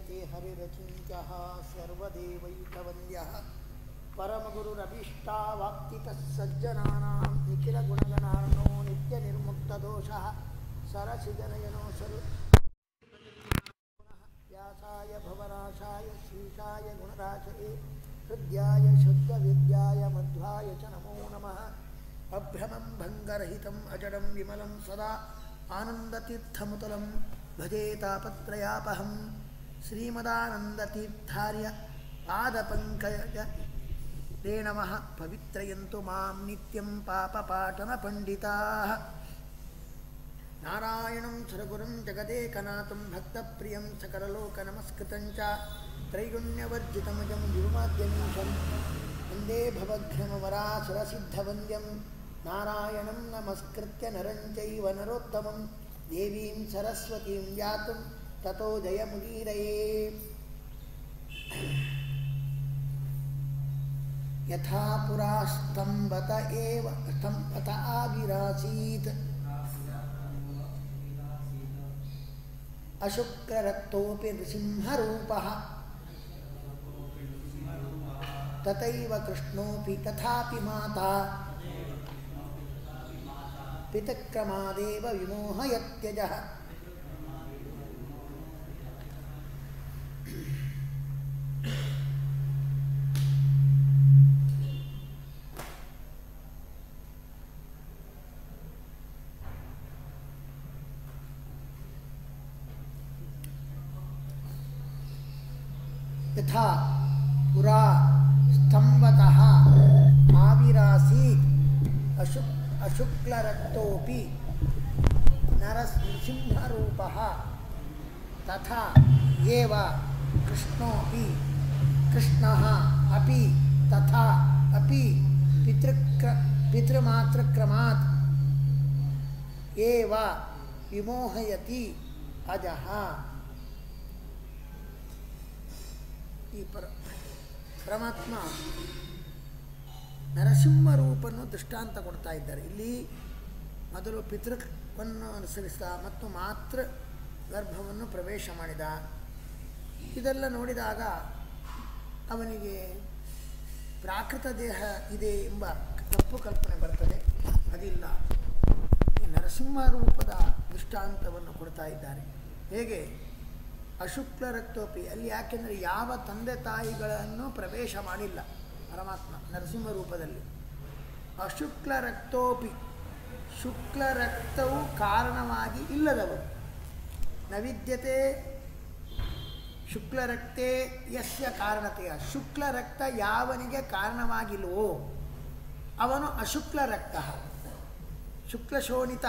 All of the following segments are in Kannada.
ते हरिरचिन्त्यः सर्वदेवैकवन्द्यः परमगुरुरभीष्टावाप्तितः सज्जनानां निखिलगुणगणार्णो नित्यनिर्मुक्तदोषः सरसिजनयनो सरु व्यासाय भवनाशाय श्रीशाय गुणराशये हृद्याय शुद्धविद्याय मध्वाय च नमो नमः अभ्रमं भङ्गरहितम् अजडं विमलं सदा आनन्दतीर्थमुतलं भजे तापत्रयापहं श्रीमदानन्दतीर्थार्य पादपङ्कज ते नमः पवित्रयन्तु मां नित्यं पापपाटनपण्डिताः नारायणं सुरगुरुं जगदेकनाथं भक्तप्रियं सकललोकनमस्कृतं च त्रैगुण्यवर्जितमजं गुरुमाद्यमीशं वन्दे भवघ्नमवरासुरसिद्धवन्द्यं नारायणं नमस्कृत्य नरं चैव नरोत्तमं देवीं सरस्वतीं यातुं ततो जयमुदीरये यथा पुरा स्तम्भत एव स्तम्भत आविरासीत् अशुक्ररक्तोऽपि नृसिंहरूपः तथैव कृष्णोऽपि तथापि माता पितक्रमादेव विमोहयत्यजः यथा पुरा स्तम्भतः आविरासीत् अशु अशुक्लरक्तोऽपि नरसिंहरूपः तथा एव कृष्णोऽपि कृष्णः अपि तथा अपि पितृक्र पितृमातृक्रमात् एव विमोहयति अजः ಈ ಪರ ಪರಮಾತ್ಮ ನರಸಿಂಹ ರೂಪನ್ನು ದೃಷ್ಟಾಂತ ಕೊಡ್ತಾ ಇದ್ದಾರೆ ಇಲ್ಲಿ ಮೊದಲು ಪಿತೃವನ್ನು ಅನುಸರಿಸಿದ ಮತ್ತು ಮಾತೃ ಗರ್ಭವನ್ನು ಪ್ರವೇಶ ಮಾಡಿದ ಇದೆಲ್ಲ ನೋಡಿದಾಗ ಅವನಿಗೆ ಪ್ರಾಕೃತ ದೇಹ ಇದೆ ಎಂಬ ತಪ್ಪು ಕಲ್ಪನೆ ಬರ್ತದೆ ಅದಿಲ್ಲ ಈ ನರಸಿಂಹ ರೂಪದ ದೃಷ್ಟಾಂತವನ್ನು ಕೊಡ್ತಾ ಇದ್ದಾರೆ ಹೇಗೆ ಅಶುಕ್ಲ ರಕ್ತೋಪಿ ಅಲ್ಲಿ ಯಾಕೆಂದರೆ ಯಾವ ತಂದೆ ತಾಯಿಗಳನ್ನು ಪ್ರವೇಶ ಮಾಡಿಲ್ಲ ಪರಮಾತ್ಮ ನರಸಿಂಹ ರೂಪದಲ್ಲಿ ಅಶುಕ್ಲ ರಕ್ತೋಪಿ ಶುಕ್ಲ ರಕ್ತವು ಕಾರಣವಾಗಿ ಇಲ್ಲದವರು ನವಿದ್ಯತೆ ಶುಕ್ಲ ರಕ್ತೇ ಯಸ್ಯ ಕಾರಣತೆಯ ಶುಕ್ಲ ರಕ್ತ ಯಾವನಿಗೆ ಕಾರಣವಾಗಿಲ್ವೋ ಅವನು ಅಶುಕ್ಲ ರಕ್ತ ಶುಕ್ಲ ಶೋಣಿತ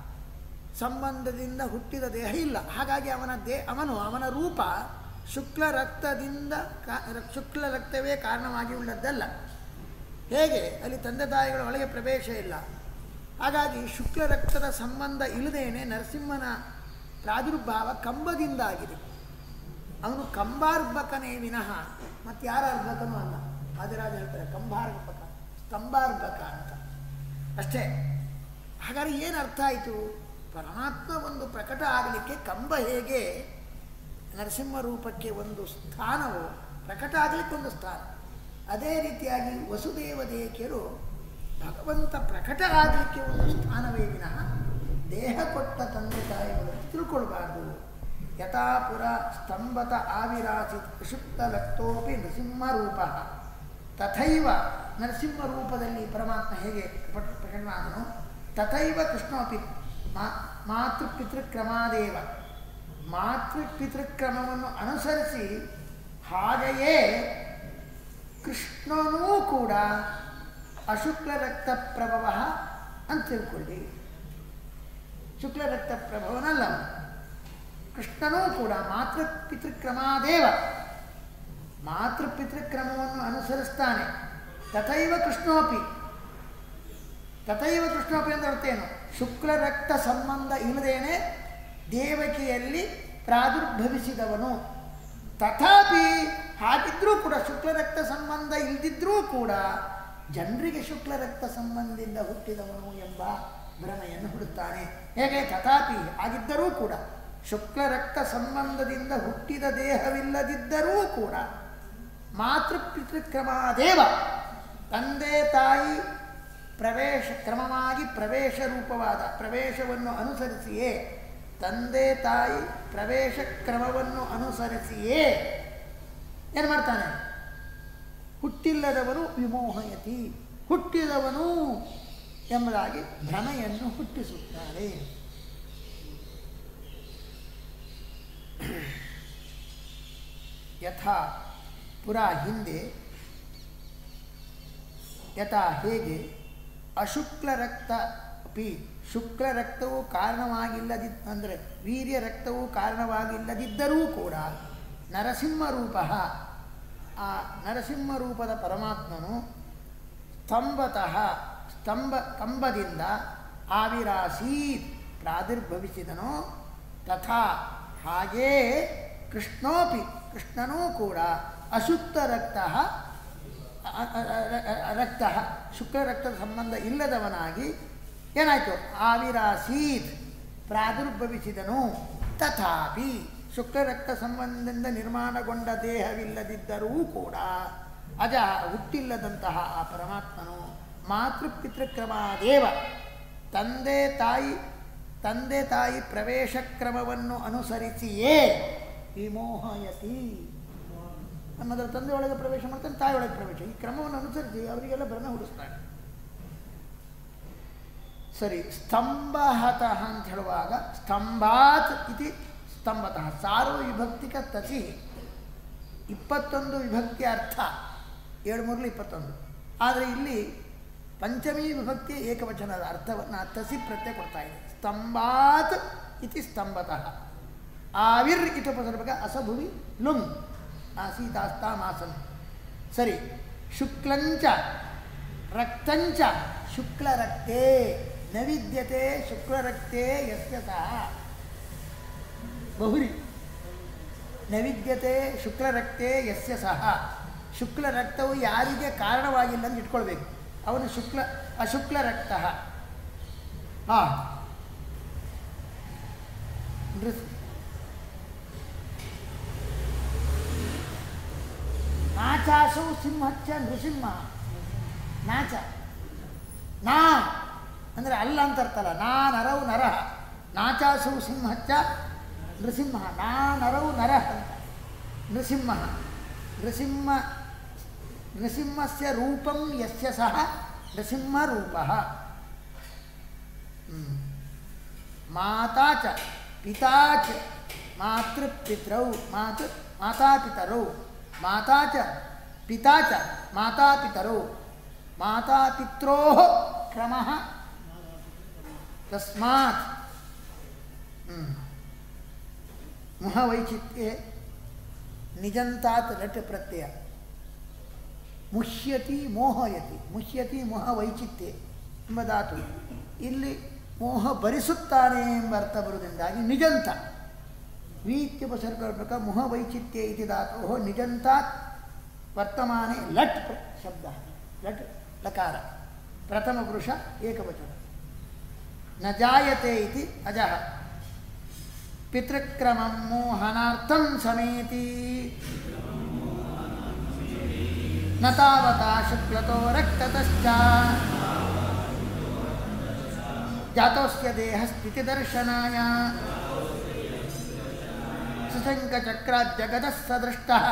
ಸಂಬಂಧದಿಂದ ಹುಟ್ಟಿದ ದೇಹ ಇಲ್ಲ ಹಾಗಾಗಿ ಅವನ ದೇ ಅವನು ಅವನ ರೂಪ ಶುಕ್ಲ ರಕ್ತದಿಂದ ಕಾ ಶುಕ್ಲ ರಕ್ತವೇ ಕಾರಣವಾಗಿ ಉಳ್ಳದ್ದಲ್ಲ ಹೇಗೆ ಅಲ್ಲಿ ತಂದೆ ತಾಯಿಗಳ ಒಳಗೆ ಪ್ರವೇಶ ಇಲ್ಲ ಹಾಗಾಗಿ ಶುಕ್ಲ ರಕ್ತದ ಸಂಬಂಧ ಇಲ್ಲದೇನೆ ನರಸಿಂಹನ ಪ್ರಾದುರ್ಭಾವ ಕಂಬದಿಂದ ಆಗಿದೆ ಅವನು ಕಂಬಾರ್ಭಕನೇ ವಿನಃ ಮತ್ತು ಯಾರ ಅರ್ಭಕನೂ ಅಲ್ಲ ಆದಿರಾಜ ಹೇಳ್ತಾರೆ ಕಂಬಾರ್ಭಕ ಸ್ತಂಭಾರ್ಭಕ ಅಂತ ಅಷ್ಟೇ ಹಾಗಾದ್ರೆ ಏನು ಅರ್ಥ ಆಯಿತು ಪರಮಾತ್ಮ ಒಂದು ಪ್ರಕಟ ಆಗಲಿಕ್ಕೆ ಕಂಬ ಹೇಗೆ ನರಸಿಂಹ ರೂಪಕ್ಕೆ ಒಂದು ಸ್ಥಾನವು ಪ್ರಕಟ ಆಗಲಿಕ್ಕೆ ಒಂದು ಸ್ಥಾನ ಅದೇ ರೀತಿಯಾಗಿ ವಸುದೇವ ದೇಹಿಕೆಯರು ಭಗವಂತ ಪ್ರಕಟ ಆಗಲಿಕ್ಕೆ ಒಂದು ಸ್ಥಾನವೇ ವಿನಃ ದೇಹ ಕೊಟ್ಟ ತಂದೆ ತಾಯಿಗಳು ತಿಳ್ಕೊಳ್ಬಾರ್ದು ಯಥಾಪುರ ಸ್ತಂಭತ ಆವಿರಾಸಿತ್ ಅಶುಕ್ತ ಲಕ್ತೋಪಿ ನರಸಿಂಹ ರೂಪ ತಥೈವ ನರಸಿಂಹ ರೂಪದಲ್ಲಿ ಪರಮಾತ್ಮ ಹೇಗೆ ಪ್ರಕಟನಾದನು ತಥೈವ ಕೃಷ್ಣೋಪಿ ಮಾ ಮಾತೃಪಿತೃಕ್ರಮಾದೇವ ಮಾತೃಪಿತೃಕ್ರಮವನ್ನು ಅನುಸರಿಸಿ ಹಾಗೆಯೇ ಕೃಷ್ಣನೂ ಕೂಡ ಅಶುಕ್ಲ ರಕ್ತ ಪ್ರಭವ ಅಂತ ತಿಳ್ಕೊಳ್ಳಿ ಶುಕ್ಲ ರಕ್ತ ಪ್ರಭವನಲ್ಲ ಕೃಷ್ಣನೂ ಕೂಡ ಮಾತೃಪಿತೃಕ್ರಮಾದೇವ ಮಾತೃಪಿತೃಕ್ರಮವನ್ನು ಅನುಸರಿಸ್ತಾನೆ ತಥೈವ ಕೃಷ್ಣೋಪಿ ತಥೈವ ಕೃಷ್ಣೋಪಿ ಅಂತ ಅರ್ಥೇನು ಶುಕ್ಲ ರಕ್ತ ಸಂಬಂಧ ಇಲ್ಲದೇನೆ ದೇವಕಿಯಲ್ಲಿ ಪ್ರಾದುರ್ಭವಿಸಿದವನು ತಥಾಪಿ ಹಾಗಿದ್ರೂ ಕೂಡ ಶುಕ್ಲ ರಕ್ತ ಸಂಬಂಧ ಇಲ್ಲದಿದ್ರೂ ಕೂಡ ಜನರಿಗೆ ಶುಕ್ಲ ರಕ್ತ ಸಂಬಂಧದಿಂದ ಹುಟ್ಟಿದವನು ಎಂಬ ಭ್ರಮೆಯನ್ನು ಹುಡುತ್ತಾನೆ ಹೇಗೆ ತಥಾಪಿ ಆಗಿದ್ದರೂ ಕೂಡ ಶುಕ್ಲ ರಕ್ತ ಸಂಬಂಧದಿಂದ ಹುಟ್ಟಿದ ದೇಹವಿಲ್ಲದಿದ್ದರೂ ಕೂಡ ಮಾತೃಪಿತೃಕ್ರಮಾದೇವ ತಂದೆ ತಾಯಿ ಪ್ರವೇಶ ಕ್ರಮವಾಗಿ ಪ್ರವೇಶ ರೂಪವಾದ ಪ್ರವೇಶವನ್ನು ಅನುಸರಿಸಿಯೇ ತಂದೆ ತಾಯಿ ಪ್ರವೇಶ ಕ್ರಮವನ್ನು ಅನುಸರಿಸಿಯೇ ಏನು ಮಾಡ್ತಾನೆ ಹುಟ್ಟಿಲ್ಲದವನು ವಿಮೋಹಯತಿ ಹುಟ್ಟಿದವನು ಎಂಬುದಾಗಿ ಭ್ರಮೆಯನ್ನು ಹುಟ್ಟಿಸುತ್ತಾರೆ ಯಥಾ ಪುರಾ ಹಿಂದೆ ಯಥಾ ಹೇಗೆ ಅಶುಕ್ಲ ರಕ್ತ ಅಪಿ ಶುಕ್ಲ ರಕ್ತವು ಕಾರಣವಾಗಿಲ್ಲದಿದ್ದ ಅಂದರೆ ವೀರ್ಯ ರಕ್ತವು ಕಾರಣವಾಗಿಲ್ಲದಿದ್ದರೂ ಕೂಡ ನರಸಿಂಹ ರೂಪ ಆ ನರಸಿಂಹ ರೂಪದ ಪರಮಾತ್ಮನು ಸ್ತಂಭತಃ ಸ್ತಂಭ ಕಂಬದಿಂದ ಆವಿರಾಸೀತ್ ಪ್ರಾದುರ್ಭವಿಸಿದನು ತಥಾ ಹಾಗೇ ಕೃಷ್ಣೋಪಿ ಕೃಷ್ಣನೂ ಕೂಡ ಅಶುದ್ಧ ರಕ್ತ ರಕ್ತ ಶುಕ್ಲ ರಕ್ತದ ಸಂಬಂಧ ಇಲ್ಲದವನಾಗಿ ಏನಾಯಿತು ಆವಿರಾಸೀತ್ ಪ್ರಾದುರ್ಭವಿಸಿದನು ತಥಾಪಿ ಶುಕ್ಲ ರಕ್ತ ಸಂಬಂಧದಿಂದ ನಿರ್ಮಾಣಗೊಂಡ ದೇಹವಿಲ್ಲದಿದ್ದರೂ ಕೂಡ ಅಜ ಹುಟ್ಟಿಲ್ಲದಂತಹ ಆ ಪರಮಾತ್ಮನು ಮಾತೃಪಿತೃಕ್ರಮಾದೇವ ತಂದೆ ತಾಯಿ ತಂದೆ ತಾಯಿ ಪ್ರವೇಶ ಕ್ರಮವನ್ನು ಅನುಸರಿಸಿಯೇ ವಿಮೋಹಯತಿ ನಮ್ಮದರ ತಂದೆ ಒಳಗೆ ಪ್ರವೇಶ ಮಾಡ್ತಾನೆ ತಾಯಿ ಒಳಗೆ ಪ್ರವೇಶ ಈ ಕ್ರಮವನ್ನು ಅನುಸರಿಸಿ ಅವರಿಗೆಲ್ಲ ಭ್ರಮೆ ಹುಡಿಸ್ತಾನೆ ಸರಿ ಸ್ತಂಭಹತಃ ಅಂತ ಹೇಳುವಾಗ ಸ್ತಂಭಾತ್ ಇತಿ ಸ್ತಂಭತಃ ಸಾರ್ವ ವಿಭಕ್ತಿಕ ತಸಿ ಇಪ್ಪತ್ತೊಂದು ವಿಭಕ್ತಿ ಅರ್ಥ ಏಳು ಮೂರಲಿ ಇಪ್ಪತ್ತೊಂದು ಆದರೆ ಇಲ್ಲಿ ಪಂಚಮಿ ವಿಭಕ್ತಿಯ ಏಕವಚನದ ಅರ್ಥವನ್ನು ತಸಿ ಪ್ರತ್ಯಯ ಕೊಡ್ತಾ ಇದೆ ಸ್ತಂಭಾತ್ ಇತಿ ಸ್ತಂಭತಃ ಆವಿರ್ ಇತಿ ಉಪಸರ್ಪಕ ಅಸಭುವಿ ಲುಂಗ್ ಆಸೀತಾಸ್ತಾಮಾಸನ್ ಸರಿ ಶುಕ್ಲಂಚ ರಕ್ತಂಚ ಶುಕ್ಲರಕ್ತೆ ನ ವಿದ್ಯತೆ ಶುಕ್ಲರಕ್ತೆ ಯಸ್ಯ ಸಹ ಬಹುರಿ ನ ವಿದ್ಯತೆ ಶುಕ್ಲರಕ್ತೆ ಯಸ್ಯ ಸಹ ಶುಕ್ಲರಕ್ತವು ಯಾರಿಗೆ ಕಾರಣವಾಗಿಲ್ಲ ಅಂತ ಇಟ್ಕೊಳ್ಬೇಕು ಅವನು ಶುಕ್ಲ ಅಶುಕ್ಲ ರಕ್ತ ಹಾಂ ನಾಚಾಸು ಸಿಂಹಚ್ಚ ನೃಸಿಂಹ ನಾಚ ನಾ ಅಂದರೆ ಅಲ್ಲ ಅಂತ ಅರ್ಥಲ್ಲ ನಾ ನರವು ನರಃ ನಾಚಾಸು ಸಿಂಹಚ್ಚ ನೃಸಿಂಹ ನಾ ನರವು ನರಃ ಅಂತ ನೃಸಿಂಹ ನೃಸಿಂಹ ನೃಸಿಂಹಸ್ಯ ರೂಪಂ ಯಸ್ಯ ಸಹ ನೃಸಿಂಹರೂಪ ಮಾತಾ ಚ ಪಿತಾ ಚ ಮಾತೃಪಿತೃ ಮಾತೃ ಮಾತಾಪಿತರೌ ಮಾತಾ ಚ ಪಿತಾ ಚ ಮಾತಾಪಿತರೌ ಮಾತಾಪಿತ್ರೋ ಕ್ರಮ ತಸ್ಮಾತ್ ಮುಹವೈಚಿತ್ಯೆ ನಿಜಂತಾತ್ ಲಟ್ ಪ್ರತ್ಯಯ ಮುಹ್ಯತಿ ಮೋಹಯತಿ ಮುಹ್ಯತಿ ಮೋಹ ವೈಚಿತ್ಯೆ ಎಂಬ ಧಾತು ಇಲ್ಲಿ ಮೋಹ ಭರಿಸುತ್ತಾನೆ ಎಂಬ ಅರ್ಥ ಬರುವುದರಿಂದಾಗಿ ನಿಜಂತ ವೀತ್ಯುಪಸರ್ಗ ಮುಹ ವೈಚಿತ್ಯ ಇತಿ ಧಾತು ನಿಜಂತಾತ್ ವರ್ತಮಾನೆ ಲಟ್ ಪ್ರ- ಶಬ್ದ ಲಟ್ ಲಕಾರ ಪ್ರಥಮ ಪುರುಷ ಏಕವಚನ ನ ಜಾಯತೆ ಇತಿ ಅಜಃ ಪಿತೃಕ್ರಮಂ ಮೋಹನಾರ್ಥಂ ಸಮೇತಿ ನ ತಾವತಾ ಶುಕ್ಲತೋ ರಕ್ತತಶ್ಚ ಜಾತೋಸ್ಯ ದೇಹಸ್ಥಿತಿದರ್ಶನಾಯ ಸುಶಂಕಚಕ್ರಾಜ್ಜಗದಃ ಸದೃಷ್ಟಃ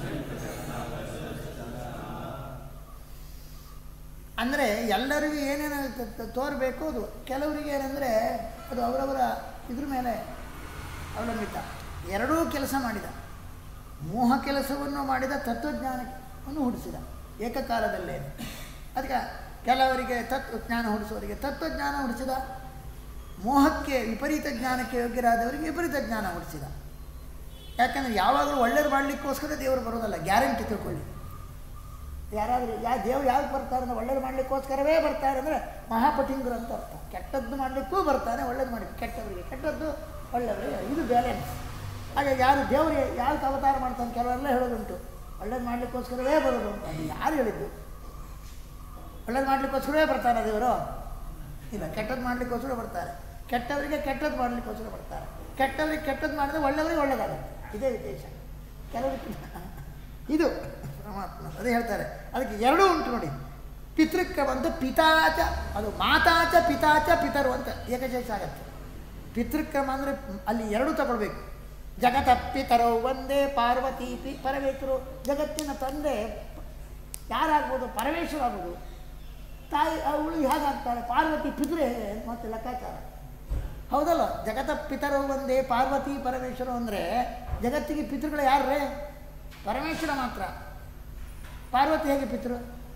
ಅಂದರೆ ಎಲ್ಲರಿಗೂ ಏನೇನು ತ- ತ- ತೋರಬೇಕು ಅದು ಕೆಲವರಿಗೆ ಏನಂದರೆ ಅದು ಅವರವರ ಇದ್ರ ಮೇಲೆ ಅವಲಂಬಿತ ಎರಡೂ ಕೆಲಸ ಮಾಡಿದ ಮೋಹ ಕೆಲಸವನ್ನು ಮಾಡಿದ ತತ್ವಜ್ಞಾನವನ್ನು ಹುಟ್ಟಿಸಿದ ಏಕಕಾಲದಲ್ಲೇ ಅದಕ್ಕೆ ಕೆಲವರಿಗೆ ತತ್ವಜ್ಞಾನ ಹುಟ್ಟಿಸುವವರಿಗೆ ತತ್ವಜ್ಞಾನ ಹುಟ್ಟಿಸಿದ ಮೋಹಕ್ಕೆ ವಿಪರೀತ ಜ್ಞಾನಕ್ಕೆ ಯೋಗ್ಯರಾದವರಿಗೆ ವಿಪರೀತ ಜ್ಞಾನ ಹುಟ್ಟಿಸಿದ ಯಾಕಂದರೆ ಯಾವಾಗಲೂ ಒಳ್ಳೇದು ಮಾಡಲಿಕ್ಕೋಸ್ಕರ ದೇವರು ಬರೋದಲ್ಲ ಗ್ಯಾರಂಟಿ ತಿಳ್ಕೊಳ್ಳಿ ಯಾರಾದರೂ ಯಾ ದೇವ್ರು ಯಾವ್ದು ಬರ್ತಾರೆ ಅಂದರೆ ಒಳ್ಳೇದು ಮಾಡಲಿಕ್ಕೋಸ್ಕರವೇ ಬರ್ತಾರೆ ಅಂದರೆ ಮಹಾಪಟಿಂಗರು ಅಂತ ಅರ್ಥ ಕೆಟ್ಟದ್ದು ಮಾಡಲಿಕ್ಕೂ ಬರ್ತಾನೆ ಒಳ್ಳೇದು ಮಾಡಿ ಕೆಟ್ಟವರಿಗೆ ಕೆಟ್ಟದ್ದು ಒಳ್ಳೆಯವರಿಗೆ ಇದು ಬ್ಯಾಲೆನ್ಸ್ ಹಾಗೆ ಯಾರು ದೇವರಿಗೆ ಯಾವ್ದು ಅವತಾರ ಮಾಡ್ತಾನೆ ಕೆಲವೆಲ್ಲ ಹೇಳೋದುಂಟು ಒಳ್ಳೇದು ಮಾಡಲಿಕ್ಕೋಸ್ಕರವೇ ಬರೋದು ಅಂತ ಅದು ಯಾರು ಹೇಳಿದ್ದು ಒಳ್ಳೇದು ಮಾಡಲಿಕ್ಕೋಸ್ಕರವೇ ಬರ್ತಾನೆ ದೇವರು ಇಲ್ಲ ಕೆಟ್ಟದ್ದು ಮಾಡಲಿಕ್ಕೋಸ್ಕರ ಬರ್ತಾರೆ ಕೆಟ್ಟವರಿಗೆ ಕೆಟ್ಟದ್ದು ಮಾಡಲಿಕ್ಕೋಸ್ಕರ ಬರ್ತಾರೆ ಕೆಟ್ಟವರಿಗೆ ಕೆಟ್ಟದ್ದು ಮಾಡಿದ್ರೆ ಒಳ್ಳೆಯವರಿಗೆ ಒಳ್ಳೆಯದಾಗುತ್ತೆ ಇದೇ ವಿಶೇಷ ಕೆಲವರಿಗೆ ಇದು ಪರಮಾತ್ಮ ಅದೇ ಹೇಳ್ತಾರೆ ಅದಕ್ಕೆ ಎರಡೂ ಉಂಟು ನೋಡಿ ಪಿತೃಕ್ರಮ ಅಂತ ಪಿತಾಚ ಅದು ಮಾತಾಚ ಪಿತಾಚ ಪಿತರು ಅಂತ ಏಕಶೇಷ ಆಗತ್ತೆ ಪಿತೃಕ್ರಮ ಅಂದರೆ ಅಲ್ಲಿ ಎರಡೂ ತಗೊಳ್ಬೇಕು ಜಗತ ಪಿತರೋ ಒಂದೇ ಪಾರ್ವತಿ ಪಿ ಪರಮೇಶ್ವರು ಜಗತ್ತಿನ ತಂದೆ ಯಾರಾಗ್ಬೋದು ಪರಮೇಶ್ವರ ಆಗ್ಬೋದು ತಾಯಿ ಅವಳು ಹೇಗಾಗ್ತಾಳೆ ಪಾರ್ವತಿ ಪಿತೃ ಹೇಗೆ ಮತ್ತೆ ಲೆಕ್ಕಾಚಾರ ಹೌದಲ್ಲ ಜಗತ ಪಿತರು ಒಂದೇ ಪಾರ್ವತಿ ಪರಮೇಶ್ವರ ಅಂದರೆ ಜಗತ್ತಿಗೆ ಪಿತೃಗಳು ಯಾರ್ರೇ ಪರಮೇಶ್ವರ ಮಾತ್ರ ಪಾರ್ವತಿ ಹೇಗೆ ಪಿತೃ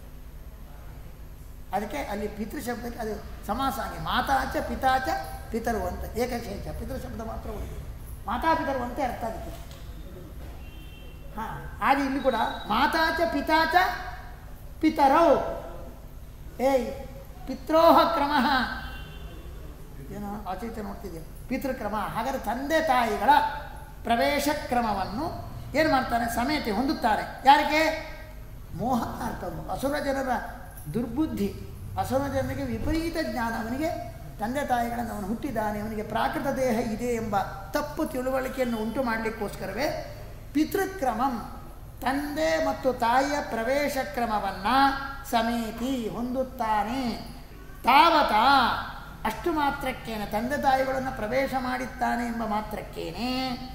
ಅದಕ್ಕೆ ಅಲ್ಲಿ ಪಿತೃ ಶಬ್ದಕ್ಕೆ ಅದು ಸಮಾಸ ಆಗಿ ಮಾತಾಚ ಪಿತಾಚ ಪಿತರು ಅಂತ ಏಕಶೇಷ ಪಿತೃ ಶಬ್ದ ಮಾತ್ರ ಉಳಿದು ಮಾತಾ ಪಿತರು ಅಂತ ಅರ್ಥ ಅದಕ್ಕೆ ಹಾಂ ಹಾಗೆ ಇಲ್ಲಿ ಕೂಡ ಮಾತಾಚ ಪಿತಾಚ ಪಿತರೌ ಏಯ್ ಪಿತ್ರೋಹ ಕ್ರಮ ಏನೋ ಆಚೀಚೆ ನೋಡ್ತಿದ್ದೆ ಪಿತೃಕ್ರಮ ಹಾಗಾದರೆ ತಂದೆ ತಾಯಿಗಳ ಪ್ರವೇಶ ಕ್ರಮವನ್ನು ಏನು ಮಾಡ್ತಾನೆ ಸಮೇತಿ ಹೊಂದುತ್ತಾರೆ ಯಾರಿಗೆ ಮೋಹ ಅರ್ಥ ಅಸುರ ಜನರ ದುರ್ಬುದ್ಧಿ ಅಸುರ ಜನರಿಗೆ ವಿಪರೀತ ಜ್ಞಾನ ಅವನಿಗೆ ತಂದೆ ತಾಯಿಗಳನ್ನು ಅವನು ಹುಟ್ಟಿದ್ದಾನೆ ಅವನಿಗೆ ಪ್ರಾಕೃತ ದೇಹ ಇದೆ ಎಂಬ ತಪ್ಪು ತಿಳುವಳಿಕೆಯನ್ನು ಉಂಟು ಮಾಡಲಿಕ್ಕೋಸ್ಕರವೇ ಪಿತೃಕ್ರಮಂ ತಂದೆ ಮತ್ತು ತಾಯಿಯ ಪ್ರವೇಶ ಕ್ರಮವನ್ನು ಸಮೇತಿ ಹೊಂದುತ್ತಾನೆ ತಾವತ ಅಷ್ಟು ಮಾತ್ರಕ್ಕೇನೆ ತಂದೆ ತಾಯಿಗಳನ್ನು ಪ್ರವೇಶ ಮಾಡಿದ್ದಾನೆ ಎಂಬ ಮಾತ್ರಕ್ಕೇನೆ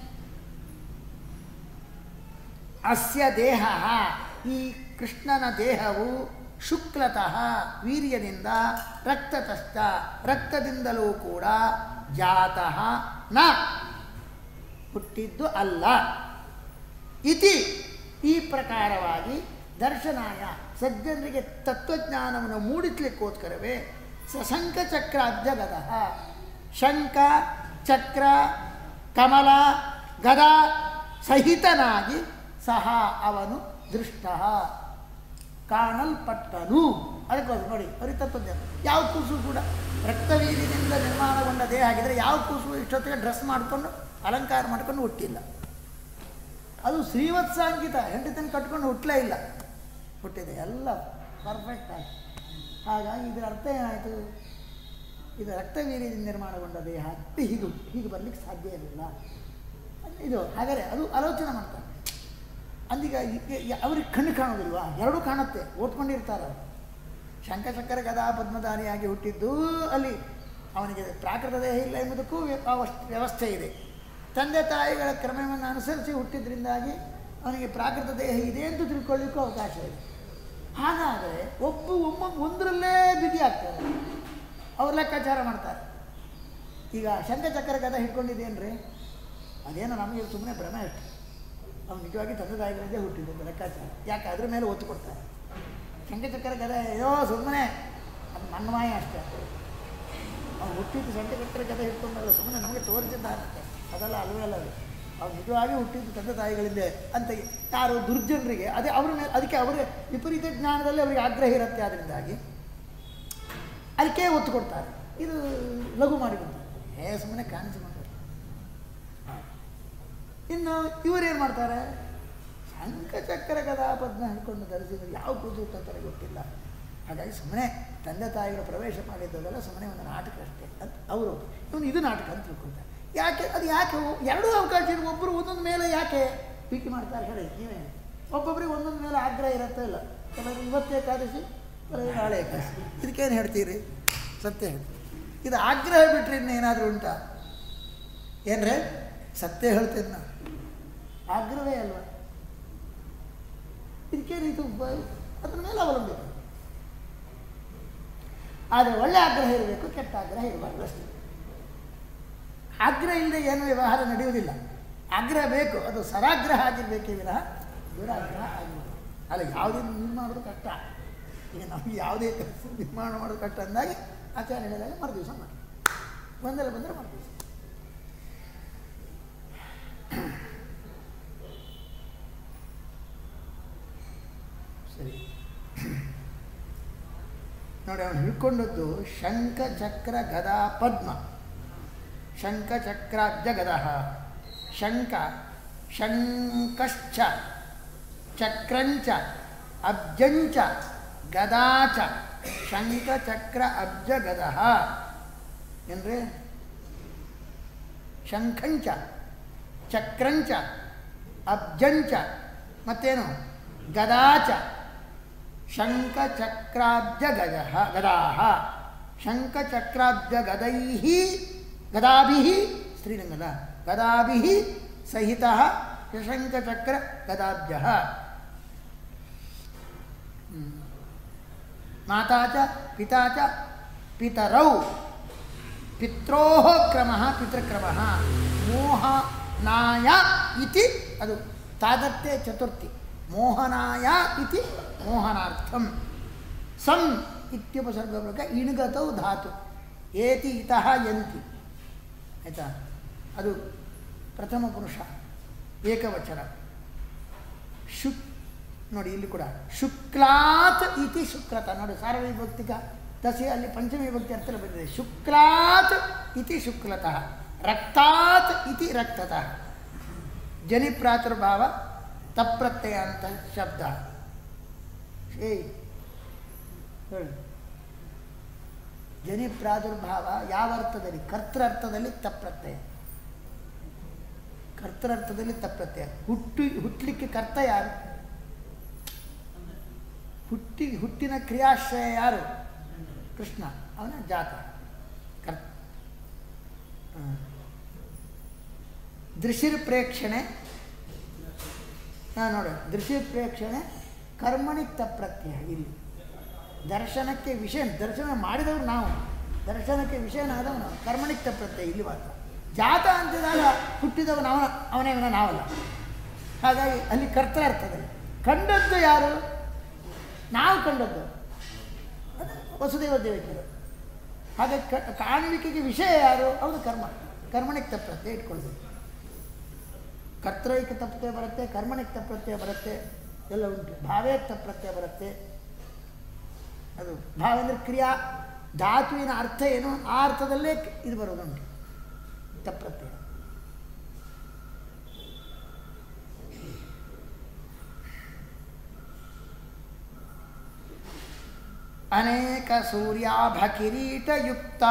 ಅಸ್ಯ ದೇಹ ಈ ಕೃಷ್ಣನ ದೇಹವು ಶುಕ್ಲತಃ ವೀರ್ಯದಿಂದ ರಕ್ತತಶ್ಚ ರಕ್ತದಿಂದಲೂ ಕೂಡ ಜಾತಃ ನ ಹುಟ್ಟಿದ್ದು ಅಲ್ಲ ಇತಿ ಈ ಪ್ರಕಾರವಾಗಿ ದರ್ಶನಾಯ ಸಜ್ಜನರಿಗೆ ತತ್ವಜ್ಞಾನವನ್ನು ಮೂಡಿಸ್ಲಿಕ್ಕೋಸ್ಕರವೇ ಸಶಂಕ ಚಕ್ರ ಅಬ್ಜಗದ ಶಂಕ ಚಕ್ರ ಕಮಲ ಗದ ಸಹಿತನಾಗಿ ಸಹ ಅವನು ದೃಷ್ಟ ಕಾಣಲ್ಪಟ್ಟನು ಅದಕ್ಕೋಸ್ಕರ ನೋಡಿ ಪರಿತತ್ವಜ್ಞಾನ ಯಾವ ಕೂಸು ಕೂಡ ರಕ್ತವೀರ್ಯದಿಂದ ನಿರ್ಮಾಣಗೊಂಡ ದೇಹ ಆಗಿದ್ದರೆ ಯಾವ ಕೂಸು ಇಷ್ಟೊತ್ತಿಗೆ ಡ್ರೆಸ್ ಮಾಡಿಕೊಂಡು ಅಲಂಕಾರ ಮಾಡ್ಕೊಂಡು ಹುಟ್ಟಿಲ್ಲ ಅದು ಶ್ರೀವತ್ಸಾಂಕಿತ ಹೆಂಡತಿನ ಕಟ್ಕೊಂಡು ಹುಟ್ಟಲೇ ಇಲ್ಲ ಹುಟ್ಟಿದೆ ಎಲ್ಲ ಪರ್ಫೆಕ್ಟ್ ಆಗಿ ಹಾಗಾಗಿ ಇದರ ಅರ್ಥ ಏನಾಯಿತು ಇದು ರಕ್ತವೀರ್ಯದಿಂದ ನಿರ್ಮಾಣಗೊಂಡ ದೇಹ ಅಂತ ಹೀಗೆ ಹೀಗೆ ಬರಲಿಕ್ಕೆ ಸಾಧ್ಯ ಇರಲಿಲ್ಲ ಇದು ಹಾಗಾದರೆ ಅದು ಆಲೋಚನೆ ಮಾಡ್ತಾರೆ ಅಂದೀಗ ಅವ್ರಿಗೆ ಕಣ್ಣು ಕಾಣೋದಿಲ್ವಾ ಎರಡೂ ಕಾಣುತ್ತೆ ಓದ್ಕೊಂಡಿರ್ತಾರೆ ಅವರು ಶಂಕಚಕ್ರ ಗದಾ ಪದ್ಮಧಾರಿಯಾಗಿ ಹುಟ್ಟಿದ್ದು ಅಲ್ಲಿ ಅವನಿಗೆ ಪ್ರಾಕೃತ ದೇಹ ಇಲ್ಲ ಎಂಬುದಕ್ಕೂ ವ್ಯ- ಅವಸ್- ವ್ಯವಸ್ಥೆ ಇದೆ ತಂದೆ ತಾಯಿಗಳ ಕ್ರಮವನ್ನು ಅನುಸರಿಸಿ ಹುಟ್ಟಿದ್ರಿಂದಾಗಿ ಅವನಿಗೆ ಪ್ರಾಕೃತ ದೇಹ ಇದೆ ಅಂತ ತಿಳ್ಕೊಳ್ಳಿಕ್ಕೂ ಅವಕಾಶ ಇದೆ ಹಾಗಾದರೆ ಒಬ್ಬ ಒಮ್ಮ ಒಂದರಲ್ಲೇ ಬಿಗಿ ಆಗ್ತಾರೆ ಅವ್ರು ಲೆಕ್ಕಾಚಾರ ಮಾಡ್ತಾರೆ ಈಗ ಶಂಖಚಕ್ರ ಗದ ಹಿಡ್ಕೊಂಡಿದ್ದೇನ್ರಿ ಅದೇನೋ ನಮಗೆ ಸುಮ್ಮನೆ ಭ್ರಮೆ ಅಷ್ಟೆ ಅವ್ನು ನಿಜವಾಗಿ ತಂದೆ ತಾಯಿಗಳಿಂದ ಹುಟ್ಟಿದ್ದು ಲೆಕ್ಕಾಚಾರ ಯಾಕೆ ಅದ್ರ ಮೇಲೆ ಒತ್ತು ಕೊಡ್ತಾರೆ ಶಂಖಚಕ್ರ ಗದ ಅಯ್ಯೋ ಸುಮ್ಮನೆ ಅದು ಮನ್ಮಾಯ ಅಷ್ಟೇ ಅವ್ನು ಹುಟ್ಟಿದ್ದು ಶಂಖಚಕ್ರ ಗದ ಹಿಡ್ಕೊಂಡಲ್ಲ ಸುಮ್ಮನೆ ನಮಗೆ ತೋರಿಸಿದ್ದಾರೆ ಅದೆಲ್ಲ ಅಲ್ವೇ ಅಲ್ಲ ಅದು ಅವ್ನು ನಿಜವಾಗಿ ಹುಟ್ಟಿದ್ದು ತಂದೆ ತಾಯಿಗಳಿಂದ ಅಂತ ಯಾರು ದುರ್ಜನರಿಗೆ ಅದೇ ಅವ್ರ ಮೇಲೆ ಅದಕ್ಕೆ ಅವರ ವಿಪರೀತ ಜ್ಞಾನದಲ್ಲಿ ಅವರಿಗೆ ಆಗ್ರಹ ಇರುತ್ತೆ ಅದರಿಂದಾಗಿ ಅದಕ್ಕೆ ಒತ್ತು ಕೊಡ್ತಾರೆ ಇದು ಲಘು ಮಾಡಿಬಿಡ್ತಾರೆ ಏ ಸುಮ್ಮನೆ ಕಾಣಿಸಿ ಮಾಡ್ತಾರೆ ಇನ್ನು ಇವರೇನು ಮಾಡ್ತಾರೆ ಶಂಖಚಕ್ರ ಗದಾ ಪದ್ಮ ಹಿಡ್ಕೊಂಡು ಧರಿಸಿದ್ರು ಯಾವ ಕೂಸು ಅಂತಾರೆ ಗೊತ್ತಿಲ್ಲ ಹಾಗಾಗಿ ಸುಮ್ಮನೆ ತಂದೆ ತಾಯಿಗಳು ಪ್ರವೇಶ ಮಾಡಿದ್ದವೆಲ್ಲ ಸುಮ್ಮನೆ ಒಂದು ನಾಟಕ ಅಷ್ಟೇ ಅಂತ ಅವರು ಇವನು ಇದು ನಾಟಕ ಅಂತ ತಿಳ್ಕೊಳ್ತಾರೆ ಯಾಕೆ ಅದು ಯಾಕೆ ಎರಡೂ ಅವಕಾಶ ಇದೆ ಒಬ್ಬರು ಒಂದೊಂದು ಮೇಲೆ ಯಾಕೆ ಟೀಕೆ ಮಾಡ್ತಾರೆ ಹೇಳಿ ನೀವೇ ಒಬ್ಬೊಬ್ಬರಿಗೆ ಒಂದೊಂದು ಮೇಲೆ ಆಗ್ರಹ ಇರುತ್ತೆ ಇಲ್ಲ ಕೆಲವರು ಇವತ್ತು ಏಕಾದಶಿ ಕೆಲವರು ನಾಳೆ ಏಕಾದಶಿ ಇದಕ್ಕೇನು ಹೇಳ್ತೀರಿ ಸತ್ಯ ಹೇಳ್ತೀರಿ ಇದು ಆಗ್ರಹ ಬಿಟ್ಟರೆ ಇನ್ನೇನಾದರೂ ಉಂಟಾ ಏನ್ರೆ ಸತ್ಯ ಹೇಳ್ತೇನೆ ನಾನು ಆಗ್ರಹವೇ ಅಲ್ವಾ ಇದಕ್ಕೇನು ಇದು ಬ- ಅದ್ರ ಮೇಲೆ ಅವಲಂಬಿತ ಆದರೆ ಒಳ್ಳೆ ಆಗ್ರಹ ಇರಬೇಕು ಕೆಟ್ಟ ಆಗ್ರಹ ಇರಬಾರ್ದು ಅಷ್ಟೇ ಆಗ್ರಹ ಇಲ್ಲದೆ ಏನು ವ್ಯವಹಾರ ನಡೆಯುವುದಿಲ್ಲ ಆಗ್ರಹ ಬೇಕು ಅದು ಸರಾಗ್ರಹ ಆಗಿರಬೇಕೇ ವಿನಃ ದುರಾಗ್ರಹ ಆಗಿರಬೇಕು ಅಲ್ಲ ಯಾವುದೇ ನಿರ್ಮಾಣ ಮಾಡೋದು ಕಷ್ಟ ಈಗ ನಮಗೆ ಯಾವುದೇ ಕೆಲಸ ನಿರ್ಮಾಣ ಮಾಡೋದು ಕಷ್ಟ ಅಂದಾಗೆ ಆಚಾರ್ಯ ಹೇಳಿದಾಗ ಮರು ದಿವಸ ಮಾಡಿ ಬಂದರೆ ಬಂದರೆ ಮರು ದಿವಸ ಸರಿ ನೋಡಿ ಅವನು ಹಿಡ್ಕೊಂಡದ್ದು ಶಂಖ ಚಕ್ರ ಗದಾ ಪದ್ಮ ಶಂಖ ಚಕ್ರಾಬ್ಜ ಗದ ಶಂಖ ಶಂಕಶ್ಚ ಚಕ್ರಂಚ ಅಬ್ಜಂಚ ಗದಾಚ ಶಂಖ ಚಕ್ರ ಅಬ್ಜ ಗದ ಏನ್ರಿ ಶಂಖಂಚ ಚಕ್ರಂಚ ಅಬ್ಜಂಚ ಮತ್ತೇನು ಗದಾಚ ಶಂಖಚಕ್ರಾಬ್ಜ ಗಜ ಗದಾಹ ಶಂಖಚಕ್ರಾಬ್ಜ ಗದೈ ಗದಾಭಿ ಸ್ತ್ರೀಲಿಂಗದ ಗದಾಭಿ ಸಹಿತ ಶಂಖಚಕ್ರ ಗದಾಬ್ಜ ಮಾತಾ ಚ ಪಿತಾ ಚ ಪಿತರೌ ಪಿತ್ರೋ ಕ್ರಮ ಪಿತೃಕ್ರಮ ಮೋಹನಾಯ ಇತಿ ಅದು ತಾದರ್ಥೆ ಚತುರ್ಥಿ ಮೋಹನಾಯ ಇತಿ ಮೋಹನಾರ್ಥಂ ಸಂ ಇತ್ಯುಪಸರ್ಗಮೂಲಕ ಇಣುಗತೌ ಧಾತು ಏತಿ ಇತಃ ಯಂತಿ ಆಯಿತಾ ಅದು ಪ್ರಥಮ ಪುರುಷ ಏಕವಚನ ಶುಕ್ ನೋಡಿ ಇಲ್ಲಿ ಕೂಡ ಶುಕ್ಲಾತ್ ಇತಿ ಶುಕ್ರತ ನೋಡಿ ಸಾರ್ವವಿಭಕ್ತಿಕ ದಸಿ ಅಲ್ಲಿ ಪಂಚಮಿ ವಿಭಕ್ತಿ ಅರ್ಥ ಬಂದಿದೆ ಶುಕ್ಲಾತ್ ಇತಿ ಶುಕ್ಲತಃ ರಕ್ತಾತ್ ಇತಿ ರಕ್ತತಃ ಜನಿ ಪ್ರಾದುರ್ಭಾವ ತಪ್ರತ್ಯಯ ಅಂತ ಶಬ್ದ ಏಯ್ ಹೇಳಿ ಜನಿ ಪ್ರಾದುರ್ಭಾವ ಯಾವ ಅರ್ಥದಲ್ಲಿ ಕರ್ತೃರ್ಥದಲ್ಲಿ ತಪ್ರತ್ಯಯ ಕರ್ತೃರ್ಥದಲ್ಲಿ ತಪ್ರತ್ಯಯ ಹುಟ್ಟು ಹುಟ್ಟಲಿಕ್ಕೆ ಕರ್ತ ಯಾರು ಹುಟ್ಟಿ ಹುಟ್ಟಿನ ಕ್ರಿಯಾಶ್ರಯ ಯಾರು ಕೃಷ್ಣ ಅವನ ಜಾತ ಕರ್ ದೃಶಿರ್ ಪ್ರೇಕ್ಷಣೆ ಹಾಂ ನೋಡಿ ದೃಶಿರ್ ಪ್ರೇಕ್ಷಣೆ ಕರ್ಮಣಿಕ್ತ ಪ್ರತ್ಯಯ ಇಲ್ಲಿ ದರ್ಶನಕ್ಕೆ ವಿಷಯ ದರ್ಶನ ಮಾಡಿದವರು ನಾವು ದರ್ಶನಕ್ಕೆ ವಿಷಯನಾದವ ನಾವು ಕರ್ಮಣಿಕ್ತ ಪ್ರತ್ಯಯ ಇಲ್ಲಿ ಮಾತ್ರ ಜಾತ ಅಂತಿದಾಗ ಹುಟ್ಟಿದವನು ಅವನ ಅವನೇ ಇವನ ನಾವಲ್ಲ ಹಾಗಾಗಿ ಅಲ್ಲಿ ಕರ್ತರ ಅರ್ಥದಲ್ಲಿ ಕಂಡದ್ದು ಯಾರು ನಾವು ಕಂಡದ್ದು ಅದು ವಸುದೇವ ದೇವಕಿಯರು ಹಾಗೆ ಕ ಕಾಣುವಿಕೆಗೆ ವಿಷಯ ಯಾರು ಅವರು ಕರ್ಮ ಕರ್ಮಣಿಗೆ ತಪ್ಪತ್ತೆ ಇಟ್ಕೊಳ್ಬೇಕು ಕರ್ತೈಕ ತಪ್ಪತ್ತೆ ಬರುತ್ತೆ ಕರ್ಮಣಿಗೆ ತಪ್ಪತ್ತೆ ಬರುತ್ತೆ ಎಲ್ಲ ಉಂಟು ಭಾವೇ ತಪ್ಪತ್ತೆ ಬರುತ್ತೆ ಅದು ಭಾವ ಅಂದರೆ ಕ್ರಿಯಾ ಧಾತುವಿನ ಅರ್ಥ ಏನು ಆ ಅರ್ಥದಲ್ಲೇ ಇದು ಬರೋದುಂಟು ತಪ್ಪತ್ತೆ ಅನೇಕ ಸೂರ್ಯಾಭ ಕಿರೀಟಯುಕ್ತ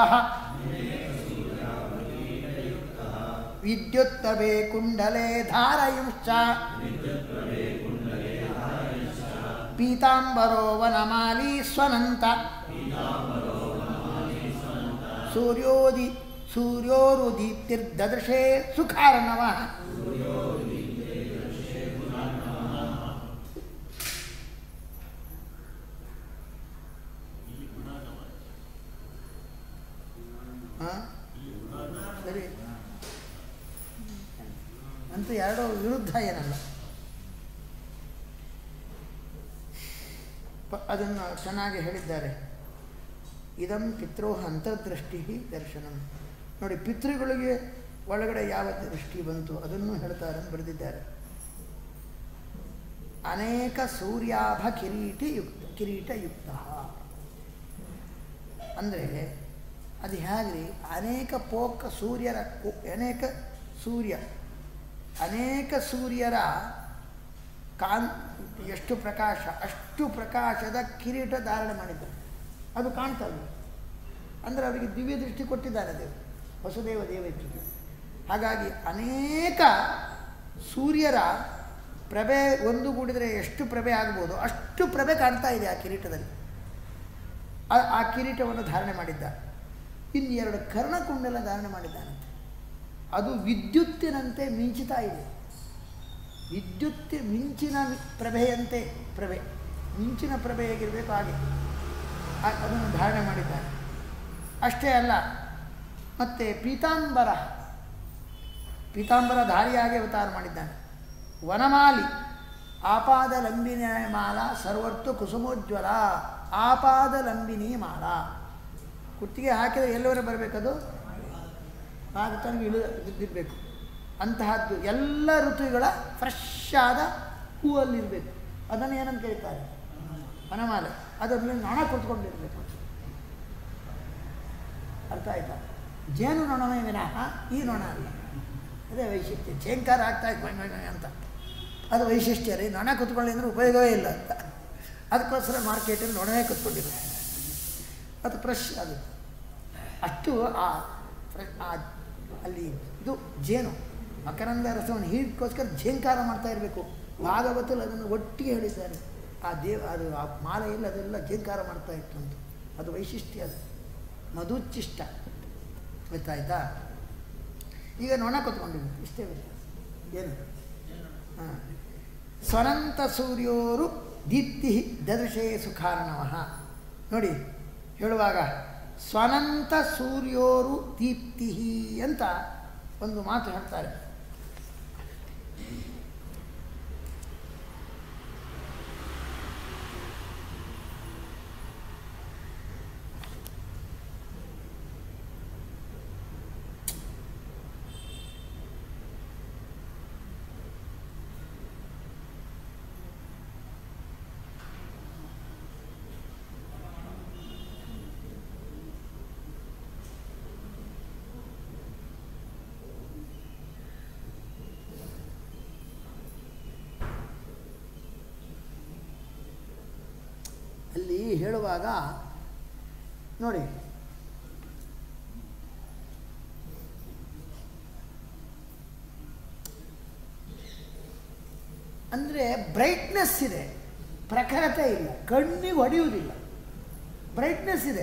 ವಿದ್ಯುತ್ತವೇ ಕುಂಡಲೆ ಧಾರಯುಶ್ಚ ಪೀತಾಂಬರೋ ವನಮಾಲಿ ಸ್ವನಂತ ಸೂರ್ಯೋದಿ ಸೂರ್ಯೋರುದೀಪ್ತಿರ್ದೃಶೇ ಸುಖಾರ್ಣವ ಹಾಂ ಸರಿ ಅಂತೂ ಎರಡೂ ವಿರುದ್ಧ ಏನಲ್ಲ ಪ ಅದನ್ನು ಚೆನ್ನಾಗಿ ಹೇಳಿದ್ದಾರೆ ಇದಂ ಪಿತೃ ಅಂತರ್ದೃಷ್ಟಿ ದರ್ಶನಂ ನೋಡಿ ಪಿತೃಗಳಿಗೆ ಒಳಗಡೆ ಯಾವ ದೃಷ್ಟಿ ಬಂತು ಅದನ್ನು ಹೇಳ್ತಾರೆ ಅಂತ ಬರೆದಿದ್ದಾರೆ ಅನೇಕ ಸೂರ್ಯಾಭ ಕಿರೀಟಿ ಯುಕ್ತ ಕಿರೀಟಯುಕ್ತ ಅಂದರೆ ಅದು ಹೇಗ್ರಿ ಅನೇಕ ಪೋಕ ಸೂರ್ಯರ ಕು- ಅನೇಕ ಸೂರ್ಯ ಅನೇಕ ಸೂರ್ಯರ ಕಾನ್ ಎಷ್ಟು ಪ್ರಕಾಶ ಅಷ್ಟು ಪ್ರಕಾಶದ ಕಿರೀಟ ಧಾರಣೆ ಮಾಡಿದ್ದಾರೆ ಅದು ಕಾಣ್ತಾ ಇದೆ ಅಂದರೆ ಅವರಿಗೆ ದಿವ್ಯ ದೃಷ್ಟಿ ಕೊಟ್ಟಿದ್ದಾರೆ ದೇವರು ವಸುದೇವ ದೇವಕಿಗೆ ಹಾಗಾಗಿ ಅನೇಕ ಸೂರ್ಯರ ಪ್ರಭೆ ಒಂದುಗೂಡಿದರೆ ಎಷ್ಟು ಪ್ರಭೆ ಆಗ್ಬೋದು ಅಷ್ಟು ಪ್ರಭೆ ಕಾಣ್ತಾ ಇದೆ ಆ ಕಿರೀಟದಲ್ಲಿ ಆ- ಆ ಕಿರೀಟವನ್ನು ಧಾರಣೆ ಮಾಡಿದ್ದ ಇನ್ನು ಎರಡು ಕರ್ಣಕುಂಡಲ ಧಾರಣೆ ಮಾಡಿದ್ದಾನಂತೆ ಅದು ವಿದ್ಯುತ್ತಿನಂತೆ ಮಿಂಚುತ್ತಾ ಇದೆ ವಿದ್ಯುತ್ ಮಿಂಚಿನ ವಿ- ಪ್ರಭೆಯಂತೆ ಪ್ರಭೆ ಮಿಂಚಿನ ಪ್ರಭೆ ಹೇಗಿರಬೇಕು ಹಾಗೆ ಆ- ಅದನ್ನು ಧಾರಣೆ ಮಾಡಿದ್ದಾನೆ ಅಷ್ಟೇ ಅಲ್ಲ ಮತ್ತು ಪೀತಾಂಬರ ಪೀತಾಂಬರ ಧಾರಿಯಾಗಿ ಅವತಾರ ಮಾಡಿದ್ದಾನೆ ವನಮಾಲಿ ಆಪಾದ ಲಂಬಿನಿ ಮಾಲ ಸರ್ವರ್ತು ಕುಸುಮೋಜ್ವಲ ಆಪಾದ ಲಂಬಿನಿ ಮಾಲ ಕುತ್ತಿಗೆ ಹಾಕಿದರೆ ಎಲ್ಲವರೆ ಬರಬೇಕದು ಆಗ ತನಗೆ ಇಳು ಬಿದ್ದಿರಬೇಕು ಅಂತಹದ್ದು ಎಲ್ಲ ಋತುಗಳ ಫ್ರೆಶ್ ಆದ ಹೂವಲ್ಲಿರಬೇಕು ಅದನ್ನು ಏನಂತ ಕರೀತಾರೆ ವನಮಾಲೆ ಅದರ ಮೇಲೆ ನೊಣ ಕೂತ್ಕೊಂಡಿರಬೇಕು ಅರ್ಥ ಆಯ್ತಾ ಜೇನು ನೊಣವೇ ವಿನಃ ಈ ನೊಣ ಅಲ್ಲ ಅದೇ ವೈಶಿಷ್ಟ್ಯ ಚೇಂಕಾರ ಆಗ್ತಾ ಇತ್ತು ಮಂಗ್ ಮಂಗ್ ಮಂಗ್ ಅಂತ ಅದು ವೈಶಿಷ್ಟ್ಯ ರೀ ನೊಣ ಕೂತ್ಕೊಳ್ಳಿ ಅಂದ್ರೆ ಉಪಯೋಗವೇ ಇಲ್ಲ ಅಂತ ಅದಕ್ಕೋಸ್ಕರ ಮಾರ್ಕೆಟಲ್ಲಿ ನೊಣವೇ ಕೂತ್ಕೊಂಡಿರೋದು ಅದು ಫ್ರೆಶ್ ಅದು ಅಷ್ಟು ಆ ಫ್ರೆ- ಆ ಅಲ್ಲಿ ಇದು ಜೇನು ಮಕರಂದ ರಸವನ್ನು ಹೀರಿಕೋಸ್ಕರ ಝೇಂಕಾರ ಮಾಡ್ತಾ ಇರಬೇಕು ಭಾಗವತಲ್ಲಿ ಅದನ್ನು ಒಟ್ಟಿಗೆ ಹೇಳಿದ್ದಾರೆ ಆ ದೇವ ಅದು ಆ ಮಾಲೆಯಲ್ಲಿ ಅದೆಲ್ಲ ಝೇಂಕಾರ ಮಾಡ್ತಾ ಇತ್ತು ಅಂತ ಅದು ವೈಶಿಷ್ಟ್ಯ ಅದು ಮಧುಚ್ಚಿಷ್ಟ ಗೊತ್ತಾಯ್ತಾ ಈಗ ನೊಣ ಕೂತ್ಕೊಂಡಿವಿ ಇಷ್ಟೇ ವ್ಯತ್ಯಾಸ ಏನು ಹಾಂ ಸ್ವನಂತ ಸೂರ್ಯೋರು ದೀಪ್ತಿ ದದೃಶೇ ಸುಖಾರ್ಣವ ನೋಡಿ ಹೇಳುವಾಗ ಸ್ವನಂತ ಸೂರ್ಯೋರು ದೀಪ್ತಿ ಅಂತ ಒಂದು ಮಾತು ಹೇಳ್ತಾರೆ ಅಲ್ಲಿ ಹೇಳುವಾಗ ನೋಡಿ ಅಂದರೆ ಬ್ರೈಟ್ನೆಸ್ ಇದೆ ಪ್ರಖರತೆ ಇಲ್ಲ ಕಣ್ಣಿಗೆ ಹೊಡೆಯುವುದಿಲ್ಲ ಬ್ರೈಟ್ನೆಸ್ ಇದೆ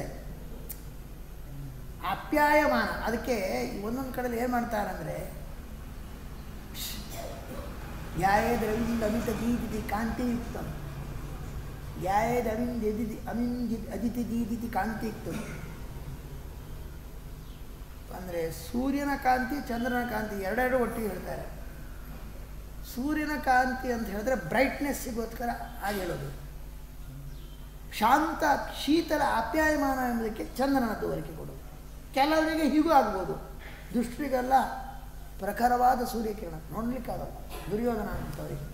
ಆಪ್ಯಾಯಮಾನ ಅದಕ್ಕೆ ಒಂದೊಂದು ಕಡೆಯಲ್ಲಿ ಏನು ಮಾಡ್ತಾರಂದರೆ ಯಾಯೇದ್ ರವಿಂದ ಅಮಿತ ದೀದಿತಿ ಕಾಂತಿಯುಕ್ತ ಯಾಯೇದ್ ಅವಿಂದ್ ಎದಿತಿ ಅಮಿಂದ್ ಅದಿತಿ ದೀದಿತಿ ಕಾಂತಿಯುಕ್ತ ಅಂದರೆ ಸೂರ್ಯನ ಕಾಂತಿ ಚಂದ್ರನ ಕಾಂತಿ ಎರಡೆರಡು ಒಟ್ಟಿಗೆ ಹೇಳ್ತಾರೆ ಸೂರ್ಯನ ಕಾಂತಿ ಅಂತ ಹೇಳಿದ್ರೆ ಬ್ರೈಟ್ನೆಸ್ಸಿಗೋಸ್ಕರ ಹಾಗೆ ಹೇಳೋದು ಶಾಂತ ಶೀತಲ ಆಪ್ಯಾಯಮಾನ ಎಂಬುದಕ್ಕೆ ಚಂದ್ರನ ತೋರಿಕೆ ಕೊಡೋದು ಕೆಲವರಿಗೆ ಹೀಗೂ ಆಗ್ಬೋದು ದುಷ್ಟರಿಗೆಲ್ಲ ಪ್ರಖರವಾದ ಸೂರ್ಯಕಿರಣ ನೋಡ್ಲಿಕ್ಕಾಗಲ್ಲ ದುರ್ಯೋಧನ ಅಂತವರಿಗೆ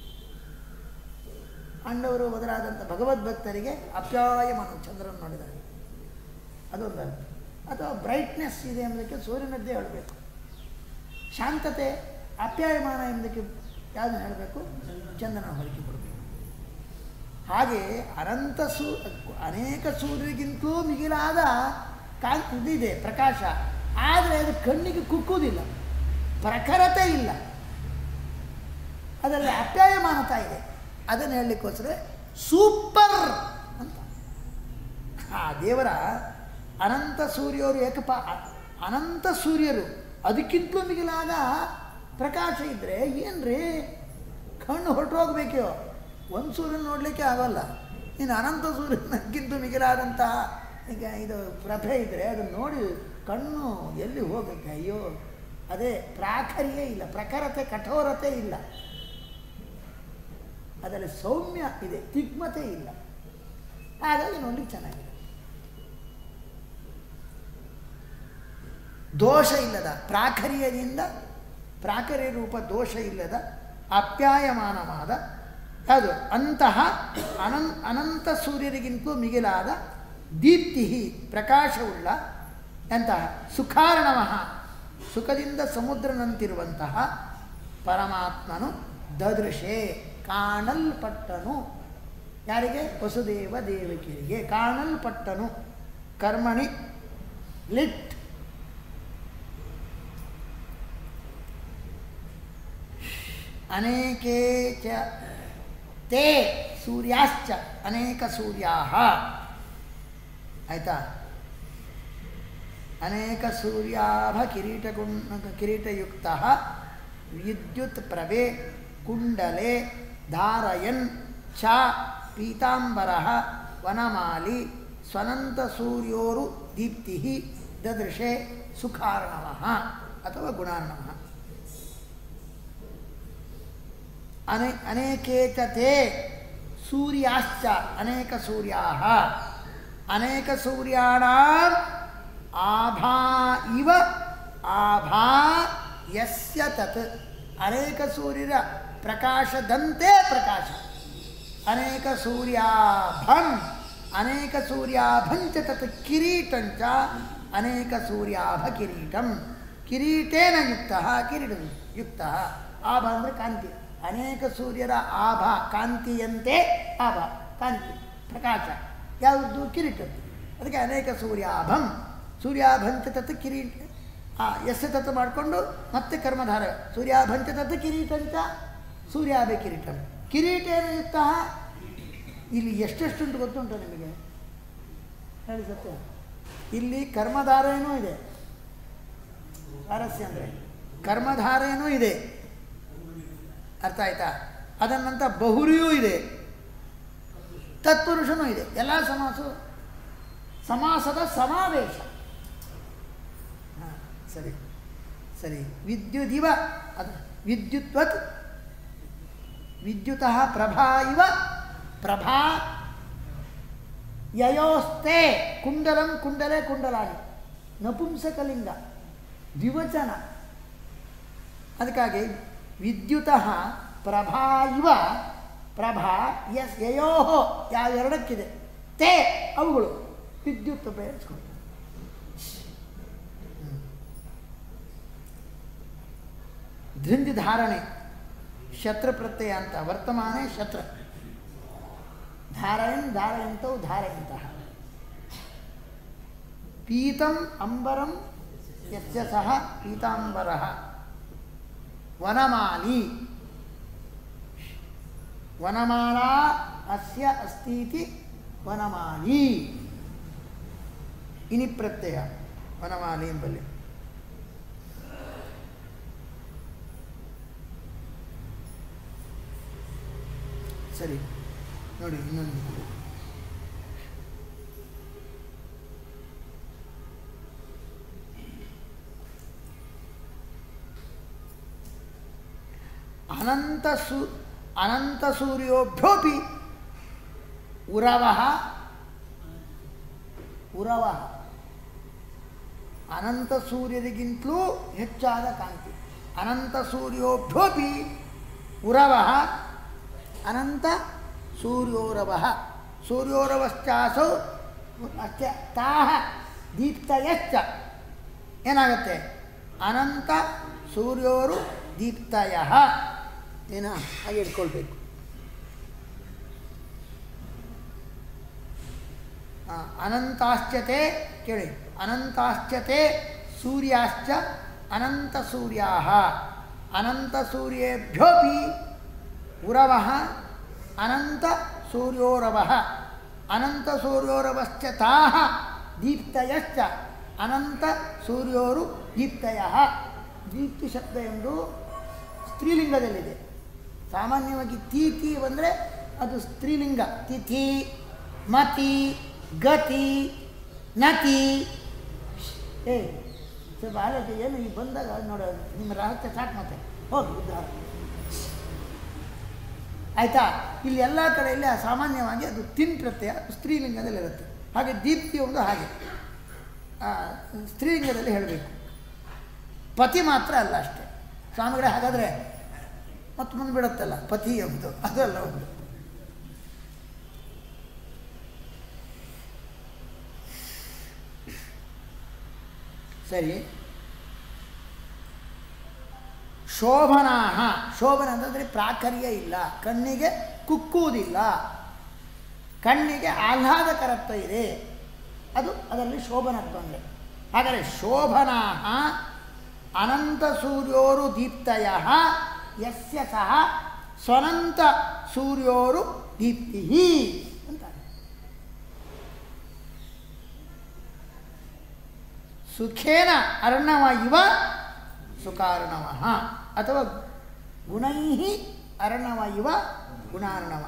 ಪಾಂಡವರು ಮೊದಲಾದಂಥ ಭಗವದ್ಭಕ್ತರಿಗೆ ಅಪ್ಯಾಯಮಾನ ಚಂದ್ರನ ನೋಡಿದಾಗ ಅದೊಂದು ಅರ್ಥ ಅಥವಾ ಬ್ರೈಟ್ನೆಸ್ ಇದೆ ಎಂಬುದಕ್ಕೆ ಸೂರ್ಯನದ್ದೇ ಹೇಳಬೇಕು ಶಾಂತತೆ ಅಪ್ಯಾಯಮಾನ ಎಂಬುದಕ್ಕೆ ಯಾವುದನ್ನು ಹೇಳಬೇಕು ಚಂದ್ರನ ಹೊರಕೆ ಕೊಡಬೇಕು ಹಾಗೆ ಅನಂತ ಸೂ ಅನೇಕ ಸೂರ್ಯರಿಗಿಂತಲೂ ಮಿಗಿಲಾದ ಕಾಂತಿ ಇದಿದೆ ಪ್ರಕಾಶ ಆದರೆ ಅದು ಕಣ್ಣಿಗೆ ಕುಕ್ಕುವುದಿಲ್ಲ ಪ್ರಖರತೆ ಇಲ್ಲ ಅದರಲ್ಲಿ ಅಪ್ಯಾಯಮಾನತಾ ಇದೆ ಅದನ್ನು ಹೇಳಲಿಕ್ಕೋಸ್ಕರ ಸೂಪರ್ ಅಂತ ಆ ದೇವರ ಅನಂತ ಸೂರ್ಯರು ಏಕಪ ಅನಂತ ಸೂರ್ಯರು ಅದಕ್ಕಿಂತಲೂ ಮಿಗಿಲಾದ ಪ್ರಕಾಶ ಇದ್ದರೆ ಏನ್ರಿ ಕಣ್ಣು ಹೊರಟೋಗ್ಬೇಕೋ ಒಂದು ಸೂರ್ಯನ ನೋಡಲಿಕ್ಕೆ ಆಗಲ್ಲ ಇನ್ನು ಅನಂತ ಸೂರ್ಯನಕ್ಕಿಂತ ಮಿಗಿಲಾದಂತಹ ಈಗ ಇದು ಪ್ರಭೆ ಇದ್ದರೆ ಅದನ್ನು ನೋಡಿ ಕಣ್ಣು ಎಲ್ಲಿ ಹೋಗಕ್ಕೆ ಅಯ್ಯೋ ಅದೇ ಪ್ರಾಖರ್ಯ ಇಲ್ಲ ಪ್ರಖರತೆ ಕಠೋರತೆ ಇಲ್ಲ ಅದರಲ್ಲಿ ಸೌಮ್ಯ ಇದೆ ತಿಗ್ಮತೆ ಇಲ್ಲ ಹಾಗಾಗಿ ನೋಡ್ಲಿಕ್ಕೆ ಚೆನ್ನಾಗಿದೆ ದೋಷ ಇಲ್ಲದ ಪ್ರಾಖರ್ಯದಿಂದ ಪ್ರಾಖರ್ಯ ರೂಪ ದೋಷ ಇಲ್ಲದ ಅಪ್ಯಾಯಮಾನವಾದ ಅದು ಅಂತಹ ಅನನ್ ಅನಂತ ಸೂರ್ಯರಿಗಿಂತಲೂ ಮಿಗಿಲಾದ ದೀಪ್ತಿ ಪ್ರಕಾಶವುಳ್ಳ ಎಂತಹ ಸುಖಾರ್ಣವ ಸುಖದಿಂದ ಸಮುದ್ರನಂತಿರುವಂತಹ ಪರಮಾತ್ಮನು ದದೃಶೆ ಕಾಣಲ್ಪಟ್ಟನು ಯಾರಿಗೆ ವಸುದೇವ ದೇವಕಿಯರಿಗೆ ಕಾಣಲ್ಪಟ್ಟನು ಕರ್ಮಣಿ ಲಿಟ್ ಅನೇಕೇ ಚ ತೇ ಸೂರ್ಯಾಶ್ಚ ಅನೇಕ ಸೂರ್ಯಾ ಆಯಿತಾ ಅನೇಕ ಸೂರ್ಯಾಭ ಕಿರೀಟಗುಣ ಕಿರೀಟಯುಕ್ತ ವಿದ್ಯುತ್ ಪ್ರಭೆ ಕುಂಡಲೆ ಧಾರಯನ್ ಚ ಪೀತಾಂಬರ ವನಮಾಲಿ ಸ್ವನಂತ ಸೂರ್ಯೋರು ದೀಪ್ತಿ ದದೃಶೆ ಸುಖಾರ್ಣವ ಅಥವಾ ಗುಣಾರ್ಣವ ಅನೇ ಅನೇಕೇತತೆ ಸೂರ್ಯಾಶ್ಚ ಅನೇಕ ಸೂರ್ಯಾ ಅನೇಕ ಸೂರ್ಯಾಣಾಂ ಆಭಾ ಇವ ಆಭಾ ಯಸ್ಯ ತತ್ ಅನೇಕ ಸೂರ್ಯರ ಪ್ರಕಾಶದಂತೆ ಪ್ರಕಾಶ ಅನೇಕ ಸೂರ್ಯಾಭಂ ಅನೇಕ ಸೂರ್ಯಾಭಂಚ ತತ್ ಕಿರೀಟಂಚ ಅನೇಕ ಸೂರ್ಯಾಭ ಕಿರೀಟಂ ಕಿರೀಟೇನ ಯುಕ್ತ ಕಿರೀಟ ಯುಕ್ತ ಆಭ ಅಂದರೆ ಕಾಂತಿ ಅನೇಕ ಸೂರ್ಯರ ಆಭ ಕಾಂತಿಯಂತೆ ಆಭ ಕಾಂತಿ ಪ್ರಕಾಶ ಯಾವುದು ಕಿರೀಟದ್ದು ಅದಕ್ಕೆ ಅನೇಕ ಸೂರ್ಯಾಭಂ ಸೂರ್ಯಾಭಂಚ ತತ್ ಕಿರೀಟ ಆ ಎಸ್ ತತ್ವ ಮಾಡಿಕೊಂಡು ಮತ್ತೆ ಕರ್ಮಧಾರ ಸೂರ್ಯಾಭಂಚ ತತ್ ಕಿರೀಟಂಚ ಸೂರ್ಯಾಭೆ ಕಿರೀಟಂ ಕಿರೀಟೇನ ಯುಕ್ತ ಇಲ್ಲಿ ಎಷ್ಟೆಷ್ಟುಂಟು ಗೊತ್ತುಂಟು ನಿಮಗೆ ಹೇಳಿ ಸತ್ಯ ಇಲ್ಲಿ ಕರ್ಮಧಾರೆಯೂ ಇದೆ ಸ್ವಾರಸ್ಯ ಅಂದರೆ ಕರ್ಮಧಾರೆಯೂ ಇದೆ ಅರ್ಥ ಆಯ್ತಾ ಅದನ್ನಂತ ಬಹುರಿಯೂ ಇದೆ ತತ್ಪುರುಷನೂ ಇದೆ ಎಲ್ಲ ಸಮಾಸ ಸಮಾಸದ ಸಮಾವೇಶ ಹಾಂ ಸರಿ ಸರಿ ವಿದ್ಯುದಿವ ಅದು ವಿದ್ಯುತ್ವತ್ ವಿದ್ಯುತಃ ಪ್ರಭಾ ಇವ ಪ್ರಭಾ ಯಯೋಸ್ತೆ ಕುಂಡಲಂ ಕುಂಡಲೆ ಕುಂಡಲಾನಿ ನಪುಂಸಕಲಿಂಗ ದ್ವಿವಚನ ಅದಕ್ಕಾಗಿ ವಿದ್ಯುತಃ ಪ್ರಭಾ ಇವ ಪ್ರಭಾ ಎಸ್ ಯಯೋ ಯಾವೆರಡಕ್ಕಿದೆ ತೇ ಅವುಗಳು ವಿದ್ಯುತ್ ಉಪಯೋಗಿಸ್ಕೊಂಡು ಧೃಂಜ್ ಧಾರಣೆ ಶತ್ರ ಪ್ರತ್ಯಯ ಅಂತ ವರ್ತಮಾನೆ ಶತ್ರ ಧಾರಯನ್ ಧಾರಯಂತವು ಧಾರಯಂತಹ ಪೀತಂ ಅಂಬರಂ ಯಸ್ಯ ಸಹ ಪೀತಾಂಬರ ವನಮಾಲಿ ವನಮಾಲಾ ಅಸ್ಯ ಅಸ್ತೀತಿ ವನಮಾಲಿ ಇನಿ ಪ್ರತ್ಯಯ ವನಮಾಲಿ ಎಂಬಲ್ಲಿ ಸರಿ ನೋಡಿ ಇನ್ನೊಂದು ಅನಂತ ಸೂ ಅನಂತ ಸೂರ್ಯೋಭ್ಯೋಪಿ ಉರವ ಉರವ ಅನಂತ ಸೂರ್ಯರಿಗಿಂತಲೂ ಹೆಚ್ಚಾದ ಕಾಂತಿ ಅನಂತ ಸೂರ್ಯೋಭ್ಯೋಪಿ ಉರವ ಅನಂತ ಸೂರ್ಯೋರವ ಸೂರ್ಯೋರವಶ್ಚಾಸೌ ಅಸ್ಯ ತಾಹ ದೀಪ್ತಯಶ್ಚ ಏನಾಗುತ್ತೆ ಅನಂತ ಸೂರ್ಯೋರು ದೀಪ್ತಯ ಏನ ಹಾಗೆ ಇಟ್ಕೊಳ್ಬೇಕು ಆ, ಅನಂತಾಶ್ಚತೆ ಕೇಳಿ ಅನಂತಾಶ್ಚತೆ ಸೂರ್ಯಾಶ್ಚ ಅನಂತ ಸೂರ್ಯಾ ಅನಂತ ಸೂರ್ಯೇಭ್ಯೋಪಿ ಉರವ ಅನಂತ ಸೂರ್ಯೋರವ ಅನಂತ ಸೂರ್ಯೋರವಶ್ಚ ತಾಹ ದೀಪ್ತಯಶ್ಚ ಅನಂತ ಸೂರ್ಯೋರು ದೀಪ್ತಯ ದೀಪ್ತಿ ಶಬ್ದ ಎಂದು ಸ್ತ್ರೀಲಿಂಗದಲ್ಲಿದೆ ಸಾಮಾನ್ಯವಾಗಿ ತೀತಿ ಬಂದರೆ ಅದು ಸ್ತ್ರೀಲಿಂಗ ತಿಥಿ ಮತಿ ಗತಿ ನತಿ ಏ ಸ್ವಲ್ಪ ಆಲೋಚನೆ ಏನು ಈ ಬಂದಾಗ ನೋಡ ನಿಮ್ಮ ರಹಸ್ಯ ಸಾಕು ಮತ್ತೆ ಹೋಗಿ ಉದ್ಧಾರ ಆಯಿತಾ ಇಲ್ಲಿ ಎಲ್ಲ ಕಡೆಯಲ್ಲಿ ಆ ಸಾಮಾನ್ಯವಾಗಿ ಅದು ತಿನ್ ಪ್ರತ್ಯಯ ಸ್ತ್ರೀಲಿಂಗದಲ್ಲಿರುತ್ತೆ ಹಾಗೆ ದೀಪ್ತಿ ಒಂದು ಹಾಗೆ ಆ, ಸ್ತ್ರೀಲಿಂಗದಲ್ಲಿ ಹೇಳಬೇಕು ಪತಿ ಮಾತ್ರ ಅಲ್ಲ ಅಷ್ಟೇ ಸ್ವಾಮಿಗಳೇ ಹಾಗಾದರೆ ಮತ್ತೆ ಮುಂದೆ ಬಿಡುತ್ತಲ್ಲ ಪತಿ ಎಂಬುದು ಅದಲ್ಲ ಒಂದು ಸರಿ ಶೋಭನಾಹ ಶೋಭನ ಅಂತಂದರೆ ಪ್ರಾಕರ್ಯ ಇಲ್ಲ ಕಣ್ಣಿಗೆ ಕುಕ್ಕುವುದಿಲ್ಲ ಕಣ್ಣಿಗೆ ಆಹ್ಲಾದಕರತ್ವ ಇದೆ ಅದು ಅದರಲ್ಲಿ ಶೋಭನತ್ವ ಅಂದರೆ ಹಾಗಾದರೆ ಶೋಭನಾಹ ಅನಂತ ಸೂರ್ಯೋರು ದೀಪ್ತಯ ಯಸ್ಯ ಸಹ ಸ್ವನಂತ ಸೂರ್ಯೋರು ದೀಪ್ತಿ ಅಂತಾರೆ ಸುಖೇನ ಅರ್ಣವ ಇವ ಸುಕಾರ್ಣವ ಅಥವಾ ಗುಣೈ ಅರ್ಣವ ಇವ ಗುಣಾರ್ಣವ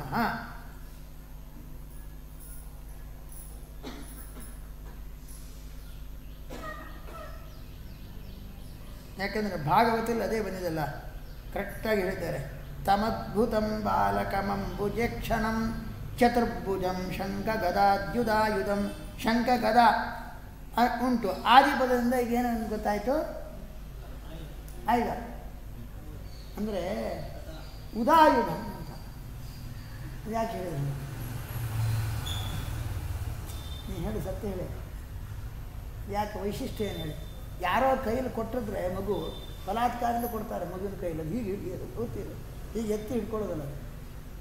ಯಾಕಂದರೆ ಭಾಗವತಲ್ಲಿ ಅದೇ ಬಂದಿದೆಲ್ಲ ಕರೆಕ್ಟಾಗಿ ಹೇಳಿದ್ದಾರೆ ತಮದ್ಭುತಂ ಬಾಲಕಮಂಬುಜಕ್ಷಣಂ ಚತುರ್ಭುಜಂ ಶಂಖ ಗದಾದ್ಯುದಾಯುಧಂ ಶಂಖ ಗದಾ ಆ, ಉಂಟು ಆದಿಪದದಿಂದ ಈಗ ಏನೇನು ಗೊತ್ತಾಯಿತು ಆಯುಧ ಅಂದರೆ ಉದಾಯುಧ ಅಂತ ಯಾಕೆ ಹೇಳಿದ್ರು ನೀ ಹೇಳಿ ಸತ್ಯ ಹೇಳಿ ಯಾಕೆ ವೈಶಿಷ್ಟ್ಯ ಏನು ಹೇಳಿ ಯಾರೋ ಕೈಯಲ್ಲಿ ಕೊಟ್ಟಿದ್ರೆ ಮಗು ಬಲಾತ್ಕಾರದಿಂದ ಕೊಡ್ತಾರೆ ಮಗುವಿನ ಕೈಯಲ್ಲಿ ಅದು ಹೀಗೆ ಹಿಡಿಯೋದು ಗೊತ್ತಿಲ್ಲ ಹೀಗೆ ಎತ್ತಿ ಹಿಡ್ಕೊಳ್ಳೋದಲ್ಲ ಅದು.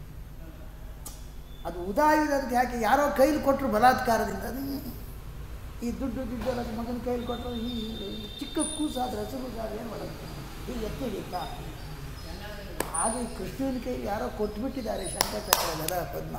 ಅದು ಉದಾಯುಧ ಅಂತ ಯಾಕೆ ಯಾರೋ ಕೈಲಿ ಕೊಟ್ಟರು ಬಲಾತ್ಕಾರದಿಂದ ಅದು ಈ ದುಡ್ಡು ದುಡ್ಡು ಎಲ್ಲ ಮಗನ ಕೈಯಲ್ಲಿ ಕೊಟ್ಟರು ಈ ಈ ಚಿಕ್ಕ ಕೂಸಾದ್ರೆ ಹಸಿರು ಕೂಸಾದ್ರೆ ಏನು ಮಾಡೋದು ಈಗ ಎತ್ತಿ ಹಿಡಿಯುತ್ತಾ ಆಗ ಈ ಕೃಷ್ಣನ ಕೈಗೆ ಯಾರೋ ಕೊಟ್ಬಿಟ್ಟಿದ್ದಾರೆ ಶಂಕರಚಕ್ರ ಗದ ಪದ್ಮ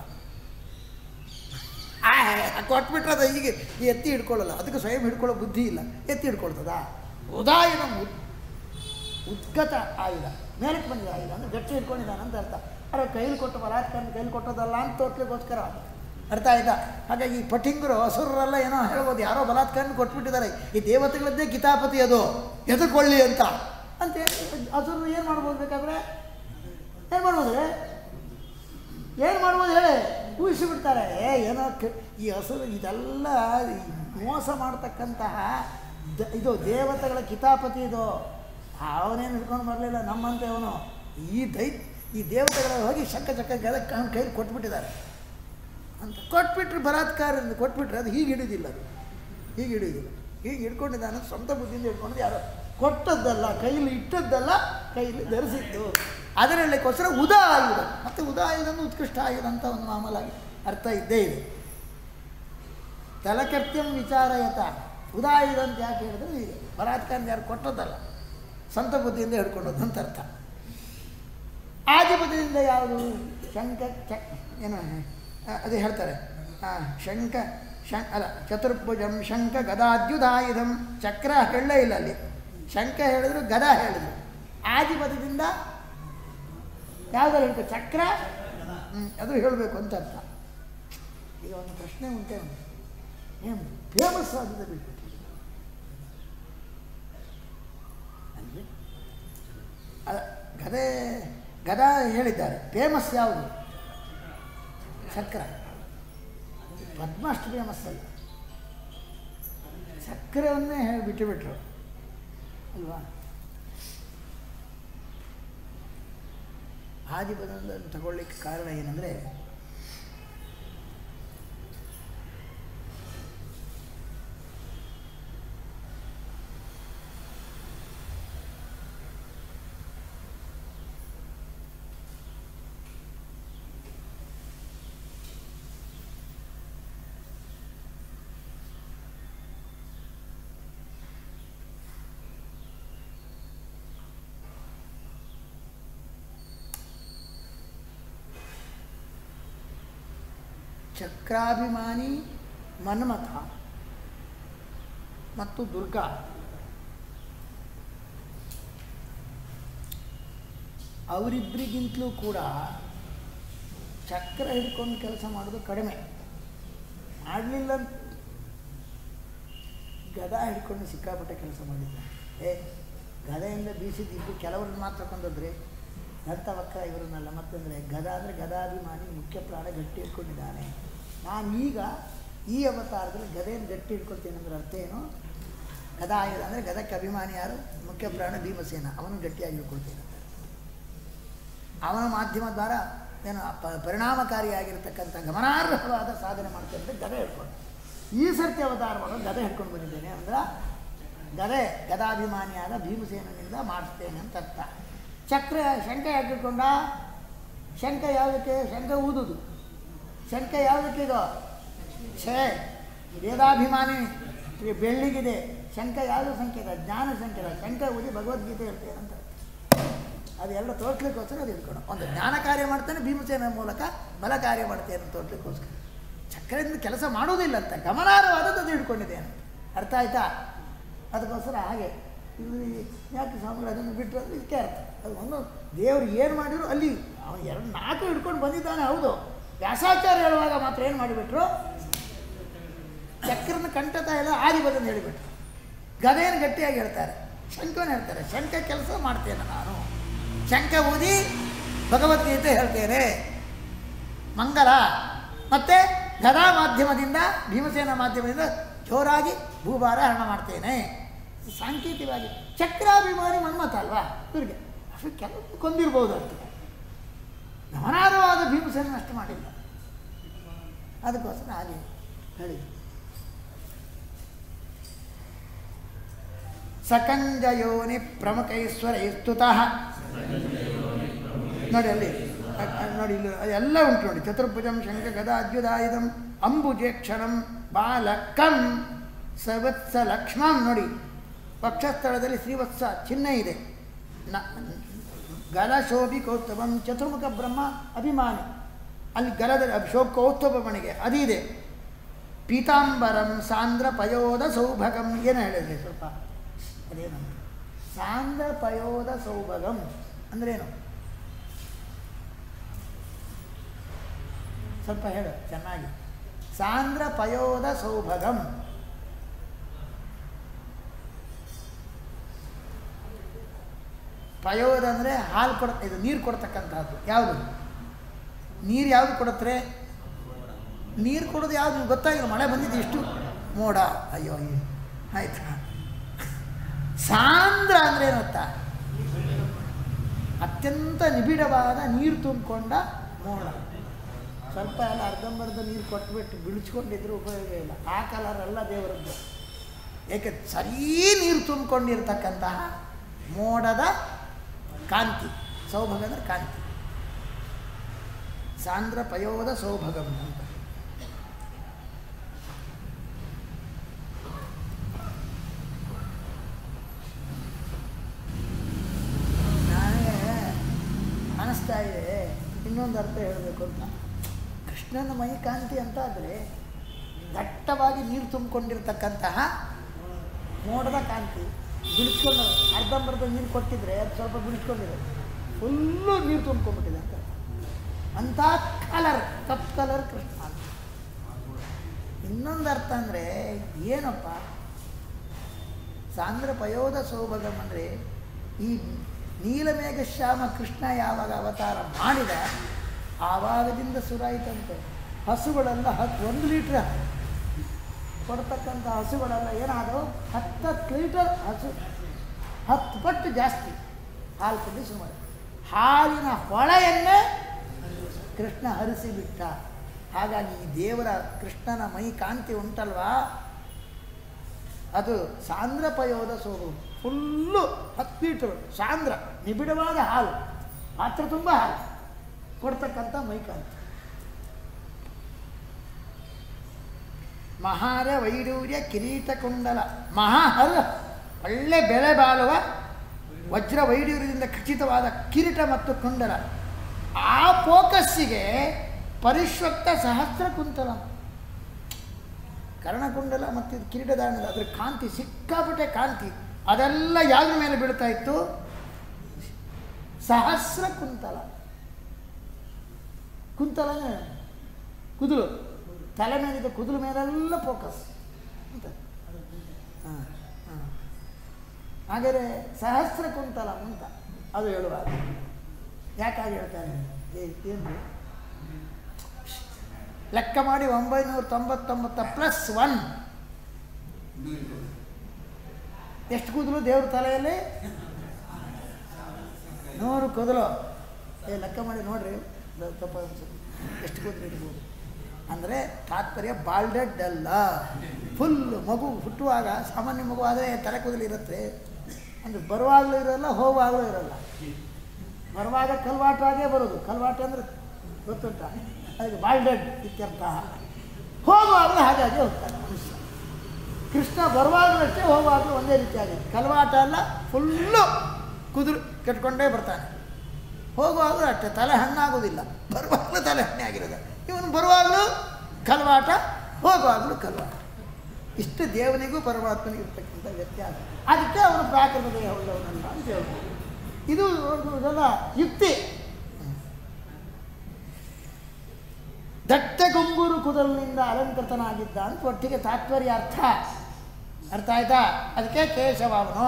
ಆ, ಕೊಟ್ಬಿಟ್ರೆ ಅದು ಹೀಗೆ ಈ ಎತ್ತಿ ಹಿಡ್ಕೊಳ್ಳಲ್ಲ ಅದಕ್ಕೆ ಸ್ವಯಂ ಹಿಡ್ಕೊಳ್ಳೋ ಬುದ್ಧಿ ಇಲ್ಲ ಎತ್ತಿ ಹಿಡ್ಕೊಳ್ತದ ಉದಾಯನ ಉದ್ ಉದ್ಗತ ಆಯುಧ ಮೇಲಕ್ಕೆ ಬಂದಿದೆ ಆಯುಧ ಅಂದರೆ ಗಟ್ಟಿ ಹಿಡ್ಕೊಂಡಿದ್ದಾನೆ ಅಂತ ಅರ್ಥ ಅರೆ ಕೈಲಿ ಕೊಟ್ಟು ಬಲಾತ್ಕಾರ ಕೈಲಿ ಕೊಟ್ಟೋದಲ್ಲ ಅಂತ ತೋರ್ಸ್ಲಿಕ್ಕೋಸ್ಕರ ಅರ್ಥ ಆಯ್ತಾ ಹಾಗಾಗಿ ಈ ಪಟಿಂಗರು ಹಸುರರೆಲ್ಲ ಏನೋ ಹೇಳ್ಬೋದು ಯಾರೋ ಬಲಾತ್ಕಾರ ಕೊಟ್ಬಿಟ್ಟಿದ್ದಾರೆ ಈ ದೇವತೆಗಳದ್ದೇ ಕಿತಾಪತಿ ಅದು ಎದುರ್ಕೊಳ್ಳಿ ಅಂತ ಅಂತ ಹಸುರು ಏನು ಮಾಡ್ಬೋದು ಬೇಕಾದ್ರೆ ಏನು ಮಾಡ್ಬೋದು ಏನು ಮಾಡ್ಬೋದು ಹೇಳಿ ಊಹಿಸಿ ಬಿಡ್ತಾರೆ ಏ ಏನೋ ಕ- ಈ ಹಸುರು ಇದೆಲ್ಲ ಈ ಮೋಸ ಮಾಡ್ತಕ್ಕಂತಹ ದ ಇದು ದೇವತೆಗಳ ಕಿತಾಪತಿ ಇದು ಅವನೇನು ಹಿಡ್ಕೊಂಡು ಬರಲಿಲ್ಲ ನಮ್ಮಂತೆ ಅವನು ಈ ದೈ ಈ ದೇವತೆಗಳ ಹೋಗಿ ಶಂಕ ಚಕ್ಕ ಗದ ಅವನ ಕೈಲಿ ಕೊಟ್ಬಿಟ್ಟಿದ್ದಾರೆ ಅಂತ ಕೊಟ್ಬಿಟ್ರೆ ಬಲಾತ್ಕಾರ ಕೊಟ್ಬಿಟ್ರೆ ಅದು ಹೀಗೆ ಹಿಡಿದಿಲ್ಲ ಅದು ಹೀಗೆ ಹಿಡಿಯೋದಿಲ್ಲ ಹೀಗೆ ಹಿಡ್ಕೊಂಡಿದ್ದಾನೆ ಸ್ವಂತ ಬುದ್ಧಿಯಿಂದ ಹಿಡ್ಕೊಂಡು ಯಾರೋ ಕೊಟ್ಟದ್ದಲ್ಲ ಕೈಲಿ ಇಟ್ಟದ್ದಲ್ಲ ಕೈಲಿ ಧರಿಸಿದ್ದು ಅದರಲ್ಲಿಗೋಸ್ಕರ ಉದಾ ಆಯುಧ ಮತ್ತು ಉದಾ ಆಯುಧನು ಉತ್ಕೃಷ್ಟ ಆಯುಧ ಅಂತ ಒಂದು ಮಾಮೂಲಾಗಿ ಅರ್ಥ ಇದ್ದೇ ಇದೆ ತಲಕರ್ತ್ಯಂ ವಿಚಾರಯತ ಉದಾಯುಧ ಅಂತ ಯಾಕೆ ಹೇಳಿದ್ರೆ ಹೀಗೆ ಬಲಾತ್ಕಾರ ಯಾರು ಕೊಟ್ಟದ್ದಲ್ಲ ಸ್ವಂತ ಬುದ್ಧಿಯಿಂದ ಹಿಡ್ಕೊಂಡದ್ದು ಅಂತ ಅರ್ಥ ಆದಿಪದದಿಂದ ಯಾವುದು ಶಂಕ ಚ ಏನು ಆ, ಅದೇ ಹೇಳ್ತಾರೆ ಆ, ಶಂಕ ಶಂ ಅಲ್ಲ ಚತುರ್ಭುಜಂ ಶಂಕ ಗದಾದ್ಯುಧಾಯುಧಂ ಚಕ್ರ ಹೇಳಲೇ ಇಲ್ಲ ಅಲ್ಲಿ ಶಂಕ ಹೇಳಿದ್ರು ಗದ ಹೇಳಿದ್ರು ಆದಿಪದದಿಂದ ಯಾವ್ದಾರು ಹೇಳ್ತಾರೆ ಚಕ್ರ ಹ್ಮ್, ಅದು ಹೇಳಬೇಕು ಅಂತ ಅರ್ಥ ಈಗ ಒಂದು ಪ್ರಶ್ನೆ ಉಂಟೆ ಒಂದು ಏನು ಫೇಮಸ್ ಆಗಿದೆ ಬಿಟ್ಬಿಟ್ಟು ಅಂದರೆ ಅದ ಗದೆ ಗದ ಹೇಳಿದ್ದಾರೆ ಫೇಮಸ್ ಯಾವುದು ಚಕ್ರ ಪದ್ಮ ಅಷ್ಟು ಫೇಮಸ್ ಅಲ್ಲ ಚಕ್ರವನ್ನೇ ಹೇಳಿ ಬಿಟ್ಟುಬಿಟ್ರು ಅಲ್ವಾ ಆದಿಪದವನ್ನು ತಗೊಳ್ಳಿಕ್ಕೆ ಕಾರಣ ಏನಂದರೆ ಚಕ್ರಾಭಿಮಾನಿ ಮನ್ಮಥ ಮತ್ತು ದುರ್ಗಾ ಅವರಿಬ್ಬರಿಗಿಂತಲೂ ಕೂಡ ಚಕ್ರ ಹಿಡ್ಕೊಂಡು ಕೆಲಸ ಮಾಡೋದು ಕಡಿಮೆ ಮಾಡಲಿಲ್ಲ ಗದ ಹಿಡ್ಕೊಂಡು ಸಿಕ್ಕಾಪಟ್ಟೆ ಕೆಲಸ ಮಾಡಿದ್ದ ಏ ಗದೆಯಿಂದ ಬೀಸಿದ್ದು ಕೆಲವ್ರನ್ನ ಮಾತ್ರ ಕೊಂದದ್ರಿ ನರ್ತವಕ್ಕ ಇವರನ್ನೆಲ್ಲ ಮತ್ತಂದರೆ ಗದ ಅಂದರೆ ಗದಾಭಿಮಾನಿ ಮುಖ್ಯ ಪ್ರಾಣ ಗಟ್ಟಿ ಹಿಡ್ಕೊಂಡಿದ್ದಾನೆ ನಾನು ಈಗ ಈ ಅವತಾರದಲ್ಲಿ ಗದೆಯನ್ನು ಗಟ್ಟಿ ಹಿಡ್ಕೊಳ್ತೇನೆ ಅಂದ್ರೆ ಅರ್ಥ ಏನು ಗದ ಆಯುಧ ಅಂದರೆ ಗದಕ್ಕೆ ಅಭಿಮಾನಿ ಯಾರು ಮುಖ್ಯ ಪ್ರಾಣ ಭೀಮಸೇನ ಅವನು ಗಟ್ಟಿಯಾಗಿ ಹಿಡ್ಕೊಳ್ತೇನೆ ಅಂತ ಅವನ ಮಾಧ್ಯಮ ದ್ವಾರ ಏನು ಪ ಪರಿಣಾಮಕಾರಿಯಾಗಿರ್ತಕ್ಕಂಥ ಗಮನಾರ್ಹವಾದ ಸಾಧನೆ ಮಾಡ್ತೇನೆ ಗದೆ ಹಿಡ್ಕೊಂಡು ಈ ಸರ್ತಿ ಅವತಾರ ಮಾಡೋದು ಗದೆ ಹಿಡ್ಕೊಂಡು ಬಂದಿದ್ದೇನೆ ಅಂದ್ರೆ ಗದೆ ಗದಾಭಿಮಾನಿಯಾದ ಭೀಮಸೇನನಿಂದ ಮಾಡಿಸ್ತೇನೆ ಅಂತ ಅರ್ಥ ಚಕ್ರ ಶಂಕ ಯಾಕೆ ಹಿಡ್ಕೊಂಡ ಶಂಕ ಯಾವುದಕ್ಕೆ ಶಂಕ ಊದುದು ಶಂಕ ಯಾವುದಕ್ಕೆ ಇದು ಛೇ ವೇದಾಭಿಮಾನಿ ಈ ಬೆಳ್ಳಿಗಿದೆ ಶಂಕ ಯಾವುದು ಸಂಕೇತ ಜ್ಞಾನ ಸಂಕೇತ ಶಂಕ ಊದಿ ಭಗವದ್ಗೀತೆ ಹೇಳ್ತೇನೆ ಅಂತ ಅದೆಲ್ಲ ತೋರ್ಸ್ಲಿಕ್ಕೋಸ್ಕರ ಅದು ಹಿಡ್ಕೊಂಡು ಒಂದು ಜ್ಞಾನ ಕಾರ್ಯ ಮಾಡ್ತಾನೆ ಭೀಮಸೇನ ಮೂಲಕ ಬಲ ಕಾರ್ಯ ಮಾಡ್ತೇನೆ ಅಂತ ತೋರ್ಸ್ಲಿಕ್ಕೋಸ್ಕರ ಚಕ್ರದಿಂದ ಕೆಲಸ ಮಾಡೋದಿಲ್ಲ ಅಂತ ಗಮನಾರ್ಹವಾದದ್ದು ಅದು ಹಿಡ್ಕೊಂಡಿದ್ದೇನೆ ಅರ್ಥ ಆಯ್ತಾ ಅದಕ್ಕೋಸ್ಕರ ಹಾಗೆ ಇದು ಯಾಕೆ ಸ್ವಾಮಿಗಳು ಅದನ್ನು ಬಿಟ್ಟರು ಅಂದ್ರೆ ಇದಕ್ಕೆ ಅರ್ಥ ಅದು ಒಂದು ದೇವರು ಏನು ಮಾಡಿದ್ರು ಅಲ್ಲಿ ಅವನು ಎರಡು ನಾಲ್ಕು ಹಿಡ್ಕೊಂಡು ಬಂದಿದ್ದಾನೆ ಹೌದು ವ್ಯಾಸಾಚಾರ್ಯ ಹೇಳುವಾಗ ಮಾತ್ರ ಏನು ಮಾಡಿಬಿಟ್ರು ಚಕ್ರನ ಕಂಠತ ಎಲ್ಲ ಆದಿ ಬದನ್ನು ಹೇಳಿಬಿಟ್ರು ಗದೆಯನ್ನು ಗಟ್ಟಿಯಾಗಿ ಹೇಳ್ತಾರೆ ಶಂಕನ ಹೇಳ್ತಾರೆ ಶಂಕ ಕೆಲಸ ಮಾಡ್ತೇನೆ ನಾನು ಶಂಕ ಊದಿ ಭಗವದ್ಗೀತೆ ಹೇಳ್ತೇನೆ ಮಂಗಲ ಮತ್ತು ಗದಾ ಮಾಧ್ಯಮದಿಂದ ಭೀಮಸೇನ ಮಾಧ್ಯಮದಿಂದ ಜೋರಾಗಿ ಭೂಭಾರ ಹರಣ ಮಾಡ್ತೇನೆ ಸಾಂಕೇತಿಕವಾಗಿ ಚಕ್ರಾಭಿಮಾನಿ ಮನ್ಮತ ಅಲ್ವಾ ಇವ್ರಿಗೆ ಅಷ್ಟು ಕೆಲವು ಕೊಂದಿರ್ಬೋದು ಅಂತ ಗಮನಾರ್ಹವಾದ ಭೀಮಸೇನ ಅಷ್ಟು ಮಾಡಿಲ್ಲ ಅದಕ್ಕೋಸ್ಕರ ಹಾಗೆ ಹೇಳಿ ಸಕಂಜಯೋನಿ ಪ್ರಮುಖೈಶ್ವರೈಸ್ತುತಃ ನೋಡಿ ಅಲ್ಲಿ ಅ- ಅ- ನೋಡಿ ಇಲ್ಲಿ ಎಲ್ಲ ಉಂಟು ನೋಡಿ ಚತುರ್ಭುಜಂ ಶಂಖ ಗದಾದ್ಯುದಾಯುಧಂ ಅಂಬುಜೇಕ್ಷಣಂ ಬಾಲಕಂ ಸವತ್ಸ ಲಕ್ಷ್ಮಂ ನೋಡಿ ಪಕ್ಷಸ್ಥಳದಲ್ಲಿ ಶ್ರೀವತ್ಸ ಚಿಹ್ನೆ ಇದೆ ನ ಗಲ ಶೋಭಿ ಕೌಸ್ತಭಂ ಚತುರ್ಮುಖ ಬ್ರಹ್ಮ ಅಭಿಮಾನಿ ಅಲ್ಲಿ ಗಲದಲ್ಲಿ ಶೋಭ ಕೌಸ್ತುಭಮಣಿಗೆ ಅದಿದೆ ಪೀತಾಂಬರಂ ಸಾಂದ್ರ ಪಯೋದ ಸೌಭಗಂ ಏನು ಹೇಳಿದ್ರಿ ಸ್ವಲ್ಪ ಅದೇನು ಸಾಂದ್ರ ಪಯೋದ ಸೌಭಗಂ ಅಂದ್ರೇನು ಸ್ವಲ್ಪ ಹೇಳು ಚೆನ್ನಾಗಿ ಸಾಂದ್ರ ಪಯೋದ ಸೌಭಗಂ ಪಯೋದ ಅಂದರೆ ಹಾಲು ಕೊಡ ಇದು ನೀರು ಕೊಡ್ತಕ್ಕಂಥದ್ದು ಯಾವುದು ನೀರು ಯಾವುದು ಕೊಡುತ್ತೆ ನೀರು ಕೊಡೋದು ಯಾವುದು ನಿಮ್ಗೆ ಗೊತ್ತಾಗಿಲ್ಲ ಮಳೆ ಬಂದಿದ್ದು ಎಷ್ಟು ಮೋಡ ಅಯ್ಯೋ ಅಯ್ಯೋ ಆಯ್ತಾ ಸಾಂದ್ರ ಅಂದರೆ ಏನತ್ತ ಅತ್ಯಂತ ನಿಬಿಡವಾದ ನೀರು ತುಂಬಿಕೊಂಡ ಮೋಡ ಸ್ವಲ್ಪ ಎಲ್ಲ ಅರ್ಧಂಬರ್ಧ ನೀರು ಕೊಟ್ಬಿಟ್ಟು ಬಿಳಿಸ್ಕೊಂಡಿದ್ರು ಉಪಯೋಗ ಇಲ್ಲ ಆ ಕಲರ್ ಎಲ್ಲ ದೇವರದ್ದು ಏಕೆ ಸರೀ ನೀರು ತುಂಬಿಕೊಂಡಿರ್ತಕ್ಕಂತಹ ಮೋಡದ ಕಾಂತಿ ಸೌಭಗ ಅಂದರೆ ಕಾಂತಿ ಸಾಂದ್ರ ಪಯೋದ ಸೌಭಗಂ ಅಂತ ನನಗೆ ಅನಿಸ್ತಾ ಇದೆ ಇನ್ನೊಂದು ಅರ್ಥ ಹೇಳಬೇಕು ಅಂತ ಕೃಷ್ಣನ ಮೈ ಕಾಂತಿ ಅಂತ ಆದರೆ ದಟ್ಟವಾಗಿ ನೀರು ತುಂಬಿಕೊಂಡಿರ್ತಕ್ಕಂತಹ ಮೋಡದ ಕಾಂತಿ ಬಿಡಿಸ್ಕೊಂಡು ಅರ್ಧಂಬರ್ಧ ನೀರು ಕೊಟ್ಟಿದ್ರೆ ಅದು ಸ್ವಲ್ಪ ಬಿಡಿಸ್ಕೊಂಡಿದೆ ಫುಲ್ಲು ನೀರು ತುಂಬ್ಕೊಂಡ್ಬಿಟ್ಟಿದೆ ಅಂತ ಅಂಥ ಕಲರ್ ಕಪ್ ಕಲರ್ ಕೃಷ್ಣ ಅಂತ ಇನ್ನೊಂದು ಅರ್ಥ ಅಂದರೆ ಏನಪ್ಪ ಸಾಂದ್ರ ಪಯೋದ ಸೌಭಗಂ ಅಂದರೆ ಈ ನೀಲಮೇಘ ಶ್ಯಾಮ ಕೃಷ್ಣ ಯಾವಾಗ ಅವತಾರ ಮಾಡಿದ ಆವಾಗದಿಂದ ಶುರುವಾಯಿತಂತೆ ಹಸುಗಳೆಲ್ಲ ಹತ್ತು ಒಂದು ಲೀಟ್ರ್ ಕೊಡ್ತಕ್ಕಂಥ ಹಸುಗಳೆಲ್ಲ ಏನಾದವು ಹತ್ತತ್ತು ಲೀಟರ್ ಹಸು ಹತ್ತು ಪಟ್ಟು ಜಾಸ್ತಿ ಹಾಲು ಕುಡಿ ಸುಮಾರು ಹಾಲಿನ ಹೊಳೆಯನ್ನೇ ಕೃಷ್ಣ ಹರಿಸಿಬಿಟ್ಟ ಹಾಗಾಗಿ ಈ ದೇವರ ಕೃಷ್ಣನ ಮೈ ಕಾಂತಿ ಉಂಟಲ್ವಾ ಅದು ಸಾಂದ್ರ ಪಯೋದ ಸೋರು ಫುಲ್ಲು ಹತ್ತು ಲೀಟರ್ ಸಾಂದ್ರ ನಿಬಿಡವಾದ ಹಾಲು ಪಾತ್ರ ತುಂಬ ಹಾಲು ಕೊಡ್ತಕ್ಕಂಥ ಮೈಕಾಂತಿ ಮಹಾರ ವೈಡೂರ್ಯ ಕಿರೀಟ ಕುಂಡಲ ಮಹಾಹರ ಒಳ್ಳೆ ಬೆಲೆ ಬಾಳುವ ವಜ್ರ ವೈಡೂರ್ಯದಿಂದ ಖಚಿತವಾದ ಕಿರೀಟ ಮತ್ತು ಕುಂಡಲ ಆ ಫೋಕಸ್ಸಿಗೆ ಪರಿಶ್ವಕ್ತ ಸಹಸ್ರ ಕುಂತಲ ಕರ್ಣಕುಂಡಲ ಮತ್ತು ಇದು ಕಿರೀಟದಾನದ ಅದ್ರ ಕಾಂತಿ ಸಿಕ್ಕಾಪಟ್ಟೆ ಕಾಂತಿ ಅದೆಲ್ಲ ಯಾವ್ದ್ರ ಮೇಲೆ ಬೀಳ್ತಾ ಇತ್ತು ಸಹಸ್ರ ಕುಂತಲ ಕುಂತಲ ಅಂದ್ರೆ ಕುದುಲು ತಲೆ ಮೇಲಿದ್ದ ಕುದುಲು ಮೇಲೆಲ್ಲ ಫೋಕಸ್ ಅಂತ ಹಾಂ ಹಾಂ ಹಾಗಾದರೆ ಸಹಸ್ರ ಕುಂತಲ ಅಂತ ಅದು ಹೇಳುವಾಗ ಯಾಕಾಗಿ ಹೇಳ್ತಾನೆ ಏನು ಲೆಕ್ಕ ಮಾಡಿ ಒಂಬೈನೂರ ತೊಂಬತ್ತೊಂಬತ್ತ ಪ್ಲಸ್ ಒನ್ ಎಷ್ಟು ಕೂದಲು ದೇವ್ರ ತಲೆಯಲ್ಲಿ ನೂರು ಕೂದಲು ಏ ಲೆಕ್ಕ ಮಾಡಿ ನೋಡ್ರಿ ದ- ತಪ್ಪ ಅನ್ಸುತ್ತೆ ಎಷ್ಟು ಕೂದಲು ಇರ್ಬೋದು ಅಂದರೆ ತಾತ್ಪರ್ಯ ಬಾಲ್ಡೆಡ್ ಅಲ್ಲ ಫುಲ್ ಮಗು ಹುಟ್ಟುವಾಗ ಸಾಮಾನ್ಯ ಮಗು ಆದರೆ ತಲೆ ಕೂದಲು ಇರುತ್ತೆ ಅಂದರೆ ಬರುವಾಗಲೂ ಇರೋಲ್ಲ ಹೋಗುವಾಗಲೂ ಇರೋಲ್ಲ ಬರುವಾಗ ಕಲ್ವಾಟಾಗೇ ಬರೋದು ಕಲ್ವಾಟ ಅಂದರೆ ಗೊತ್ತುಂಟ ಅದಕ್ಕೆ ಬಾಲ್ಡೆಡ್ ಇತ್ಯರ್ಥ ಹೋಗುವಾಗಲೂ ಹಾಗಾಗಿ ಹೋಗ್ತಾನೆ ಮನುಷ್ಯ ಕೃಷ್ಣ ಬರುವಾಗಲೂ ಅಷ್ಟೇ ಹೋಗುವಾಗಲೂ ಒಂದೇ ರೀತಿಯಾಗಿದೆ ಕಲ್ವಾಟ ಎಲ್ಲ ಫುಲ್ಲು ಕುದುರು ಕಟ್ಕೊಂಡೇ ಬರ್ತಾನೆ ಹೋಗುವಾಗಲೂ ಅಷ್ಟೇ ತಲೆ ಹಣ್ಣಾಗೋದಿಲ್ಲ ಬರುವಾಗಲೂ ತಲೆ ಹಣ್ಣೆ ಆಗಿರೋದು ಇವನು ಬರುವಾಗಲೂ ಕಲ್ವಾಟ ಹೋಗುವಾಗಲೂ ಕಲ್ವಾಟ ಇಷ್ಟು ದೇವನಿಗೂ ಪರಮಾತ್ಮನಿಗೂ ಇರ್ತಕ್ಕಂಥ ವ್ಯತ್ಯಾಸ ಅದಕ್ಕೆ ಅವನು ಪ್ರಾಕೃತ ದೇಹ ಉಳ್ಳವನಲ್ಲ ಅಂತ ಹೇಳ್ಬೋದು ಇದು ಇದೆಲ್ಲ ಯುಕ್ತಿ ದಟ್ಟ ಗುಂಗುರು ಕುದಲಿನಿಂದ ಅಲಂಕೃತನಾಗಿದ್ದ ಅಂತ ಒಟ್ಟಿಗೆ ತಾತ್ಪರ್ಯ ಅರ್ಥ ಅರ್ಥ ಆಯ್ತಾ ಅದಕ್ಕೆ ಕೇಶವ ಅವನು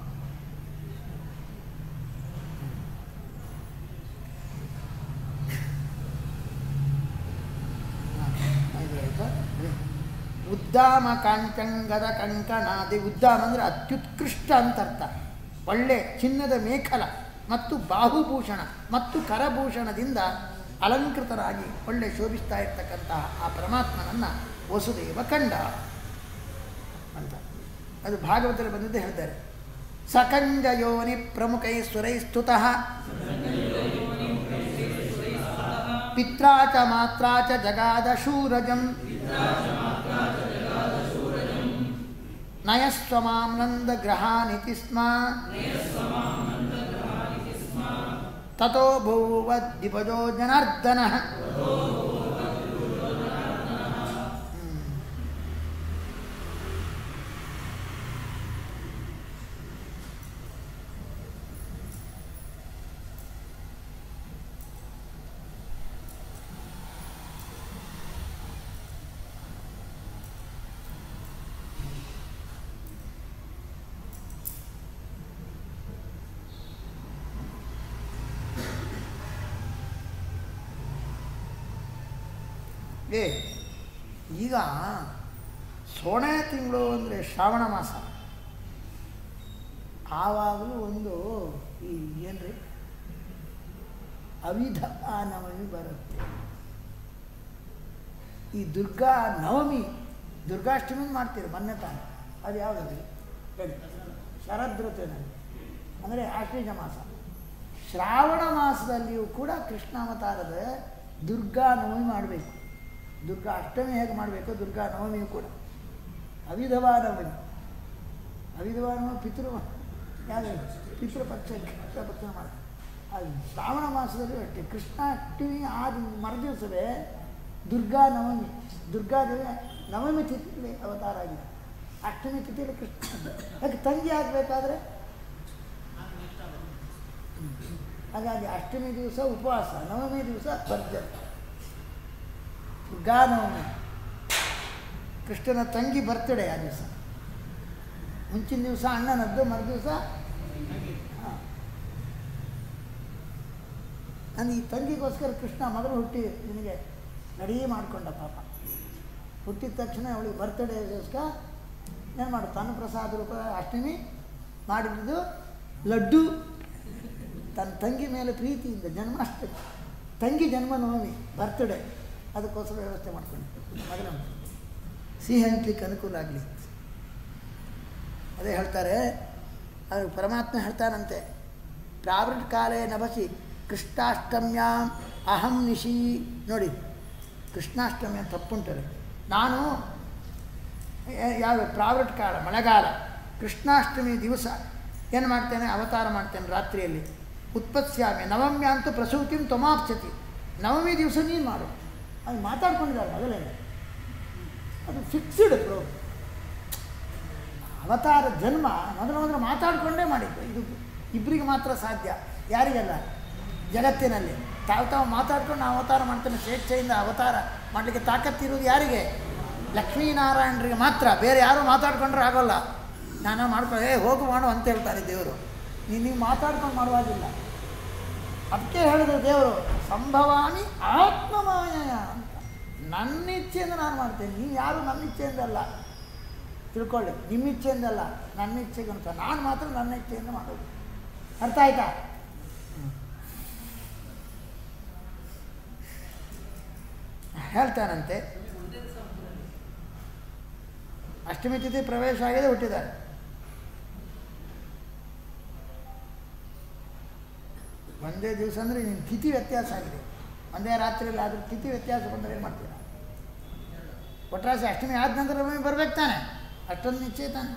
ಉದ್ದಾಮ ಕಾಂಚಂಗದ ಕಂಕಣಾದಿ ಉದ್ದಾಮ ಅಂದರೆ ಅತ್ಯುತ್ಕೃಷ್ಟ ಅಂತ ಅರ್ಥ ಒಳ್ಳೆ ಚಿನ್ನದ ಮೇಖಲ ಮತ್ತು ಬಾಹುಭೂಷಣ ಮತ್ತು ಕರಭೂಷಣದಿಂದ ಅಲಂಕೃತರಾಗಿ ಒಳ್ಳೆ ಶೋಭಿಸ್ತಾ ಇರ್ತಕ್ಕಂತಹ ಆ ಪರಮಾತ್ಮನನ್ನು ವಸುದೇವ ಕಂಡ ಅಂತ ಅದು ಭಾಗವತರಲ್ಲಿ ಬಂದಿದ್ದು ಹೇಳ್ತಾರೆ ಸಕಂಜ ಯೋನಿ ಪ್ರಮುಖೈ ಸುರೈ ಸ್ತುತಃ ಪಿತ್ರಾ ಚ ಮಾತ್ರಾ ಚ ಜಗಾದ ಶೂರಜಂ ನಯಸ್ವಮಾಂ ನಂದ ಗ್ರಹಾನಿತಿ ಸ್ಮ ತಥೋ ಭೂವದ್ವಿಪಜೋ ಜನಾರ್ದನ ಏ ಈಗ ಸೋಣೆ ತಿಂಗಳು ಅಂದರೆ ಶ್ರಾವಣ ಮಾಸ ಆವಾಗಲೂ ಒಂದು ಈ ಏನ್ರಿ ಅವಿಧ ಆ ನವಮಿ ಬರುತ್ತೆ ಈ ದುರ್ಗಾ ನವಮಿ ದುರ್ಗಾಷ್ಟಮಿ ಮಾಡ್ತೀರಿ ಮೊನ್ನೆ ತಾನೆ ಅದು ಯಾವುದು ಹೇಳಿ ಶರದೃತನಲ್ಲಿ ಅಂದರೆ ಆಶ್ವೀಜ ಮಾಸ ಶ್ರಾವಣ ಮಾಸದಲ್ಲಿಯೂ ಕೂಡ ಕೃಷ್ಣಾವತಾರದ ದುರ್ಗಾ ನವಮಿ ಮಾಡಬೇಕು ದುರ್ಗಾ ಅಷ್ಟಮಿ ಹೇಗೆ ಮಾಡಬೇಕು ದುರ್ಗಾ ನವಮಿಯೂ ಕೂಡ ಅವಿಧವಾ ನವಮಿ ಅವಿಧವಾ ನವಮಿ ಪಿತೃ ಯಾವುದು ಪಿತೃಪಕ್ಷ ಪಕ್ಷ ಮಾಡಿ ಅದು ಶ್ರಾವಣ ಮಾಸದಲ್ಲಿ ಅಷ್ಟೇ ಕೃಷ್ಣಾಷ್ಟಮಿ ಆದ ಮರುದಿವಸವೇ ದುರ್ಗಾ ನವಮಿ ದುರ್ಗಾ ದೇವಿ ನವಮಿ ತಿಥಿಯಲ್ಲಿ ಅವತಾರ ಆಗಿದೆ ಅಷ್ಟಮಿ ತಿಥಿಯಲ್ಲಿ ಕೃಷ್ಣ ಯಾಕೆ ತಂಗಿ ಆಗಬೇಕಾದ್ರೆ ಹಾಗಾಗಿ ಅಷ್ಟಮಿ ದಿವಸ ಉಪವಾಸ ನವಮಿ ದಿವಸ ಭರ್ಜರಿ ದುರ್ಗಾ ನವಮಿ ಕೃಷ್ಣನ ತಂಗಿ ಬರ್ತಡೇ ಆ ದಿವಸ ಮುಂಚಿನ ದಿವಸ ಅಣ್ಣನದ್ದು ಮರು ದಿವಸ ನಾನು ಈ ತಂಗಿಗೋಸ್ಕರ ಕೃಷ್ಣ ಮೊದಲು ಹುಟ್ಟಿ ನಿನಗೆ ರೆಡಿ ಮಾಡಿಕೊಂಡ ಪಾಪ ಹುಟ್ಟಿದ ತಕ್ಷಣ ಅವಳಿಗೆ ಬರ್ತ್ಡೇಗೋಸ್ಕರ ಏನು ಮಾಡು ತನ್ನ ಪ್ರಸಾದ ರೂಪ ಅಷ್ಟಮಿ ಮಾಡಿದ್ದು ಲಡ್ಡು ತನ್ನ ತಂಗಿ ಮೇಲೆ ಪ್ರೀತಿಯಿಂದ ಜನ್ಮಾಷ್ಟಮಿ ತಂಗಿ ಜನ್ಮ ನವಮಿ ಬರ್ತ್ಡೇ ಅದಕ್ಕೋಸ್ಕರ ವ್ಯವಸ್ಥೆ ಮಾಡ್ಕೊಂಡು ಮಗನ ಸಿಹಿ ಹಂಚ್ಲಿಕ್ಕೆ ಅನುಕೂಲ ಆಗಲಿ ಅದೇ ಹೇಳ್ತಾರೆ ಅದು ಪರಮಾತ್ಮ ಹೇಳ್ತಾನಂತೆ ಪ್ರಾವೃಟ್ ಕಾಲೇ ನಭಸಿ ಕೃಷ್ಣಾಷ್ಟಮ್ಯಾಂ ಅಹಂ ನಿಶಿ ನೋಡಿ ಕೃಷ್ಣಾಷ್ಟಮಿ ಅಂತ ತಪ್ಪುಂಟದೆ ನಾನು ಯ- ಯಾವ ಪ್ರಾವೃಟ್ ಕಾಲ ಮಳೆಗಾಲ ಕೃಷ್ಣಾಷ್ಟಮಿ ದಿವಸ ಏನು ಮಾಡ್ತೇನೆ ಅವತಾರ ಮಾಡ್ತೇನೆ ರಾತ್ರಿಯಲ್ಲಿ ಉತ್ಪತ್ಸ್ಯಾಮಿ ನವಮ್ಯ ಅಂತೂ ಪ್ರಸೂತಿಂ ತ್ವಮಾಪ್ಸತಿ ನವಮಿ ದಿವಸ ನೀನು ಮಾಡು ಅದು ಮಾತಾಡ್ಕೊಂಡಿದ್ದಾರೆ ಮೊದಲೇ ಅದು ಫಿಕ್ಸ್ಡ್ ಬ್ರೋ ಅವತಾರ ಜನ್ಮ ಮೊದಲು ಮೊದಲು ಮಾತಾಡಿಕೊಂಡೇ ಮಾಡಿದ್ದು ಇದು ಇಬ್ಬರಿಗೆ ಮಾತ್ರ ಸಾಧ್ಯ ಯಾರಿಗಲ್ಲ ಜಗತ್ತಿನಲ್ಲಿ ತಾವು ತಾವು ಮಾತಾಡ್ಕೊಂಡು ನಾವು ಅವತಾರ ಮಾಡ್ತೇನೆ ಸ್ವೇಚ್ಛೆಯಿಂದ ಅವತಾರ ಮಾಡಲಿಕ್ಕೆ ತಾಕತ್ತಿರುವುದು ಯಾರಿಗೆ ಲಕ್ಷ್ಮೀನಾರಾಯಣರಿಗೆ ಮಾತ್ರ ಬೇರೆ ಯಾರೂ ಮಾತಾಡ್ಕೊಂಡ್ರೆ ಆಗೋಲ್ಲ ನಾನು ಮಾಡ್ಕೊಂಡು ಏ ಹೋಗು ಮಾಡು ಅಂತ ಹೇಳ್ತಾರೆ ದೇವರು ನೀನು ನೀವು ಮಾತಾಡ್ಕೊಂಡು ಮಾಡುವಾಗಿಲ್ಲ ಅದಕ್ಕೆ ಹೇಳಿದ್ರು ದೇವರು ಸಂಭವಾಮಿ ಆತ್ಮಮಾಯ ಅಂತ ನನ್ನ ಇಚ್ಛೆಯಿಂದ ನಾನು ಮಾಡ್ತೇನೆ ನೀವು ಯಾರು ನನ್ನ ಇಚ್ಛೆಯಿಂದ ಅಲ್ಲ ತಿಳ್ಕೊಳ್ಳಿ ನಿಮ್ಮ ಇಚ್ಛೆಯಿಂದ ಅಲ್ಲ ನನ್ನ ಇಚ್ಛೆಗೆ ಅಂತ ನಾನು ಮಾತ್ರ ನನ್ನ ಇಚ್ಛೆಯಿಂದ ಮಾಡೋದು ಅರ್ಥ ಆಯ್ತಾ ಹೇಳ್ತಾನಂತೆ ಅಷ್ಟಮಿ ತಿಥಿ ಪ್ರವೇಶ ಆಗಿದೆ ಹುಟ್ಟಿದ್ದಾರೆ ಒಂದೇ ದಿವಸ ಅಂದರೆ ನಿನ್ನ ತಿಥಿ ವ್ಯತ್ಯಾಸ ಆಗಿದೆ ಒಂದೇ ರಾತ್ರಿಯಲ್ಲಿ ಆದರೂ ತಿಥಿ ವ್ಯತ್ಯಾಸ ಬಂದರೆ ಏನು ಮಾಡ್ತೀರಾ ಒಟ್ರಾಸಿ ಅಷ್ಟಮಿ ಆದ ನಂತರ ನಮಗೆ ಬರ್ಬೇಕು ತಾನೆ ಅಷ್ಟೊಂದು ನಿಶ್ಚಯ ತಾನೆ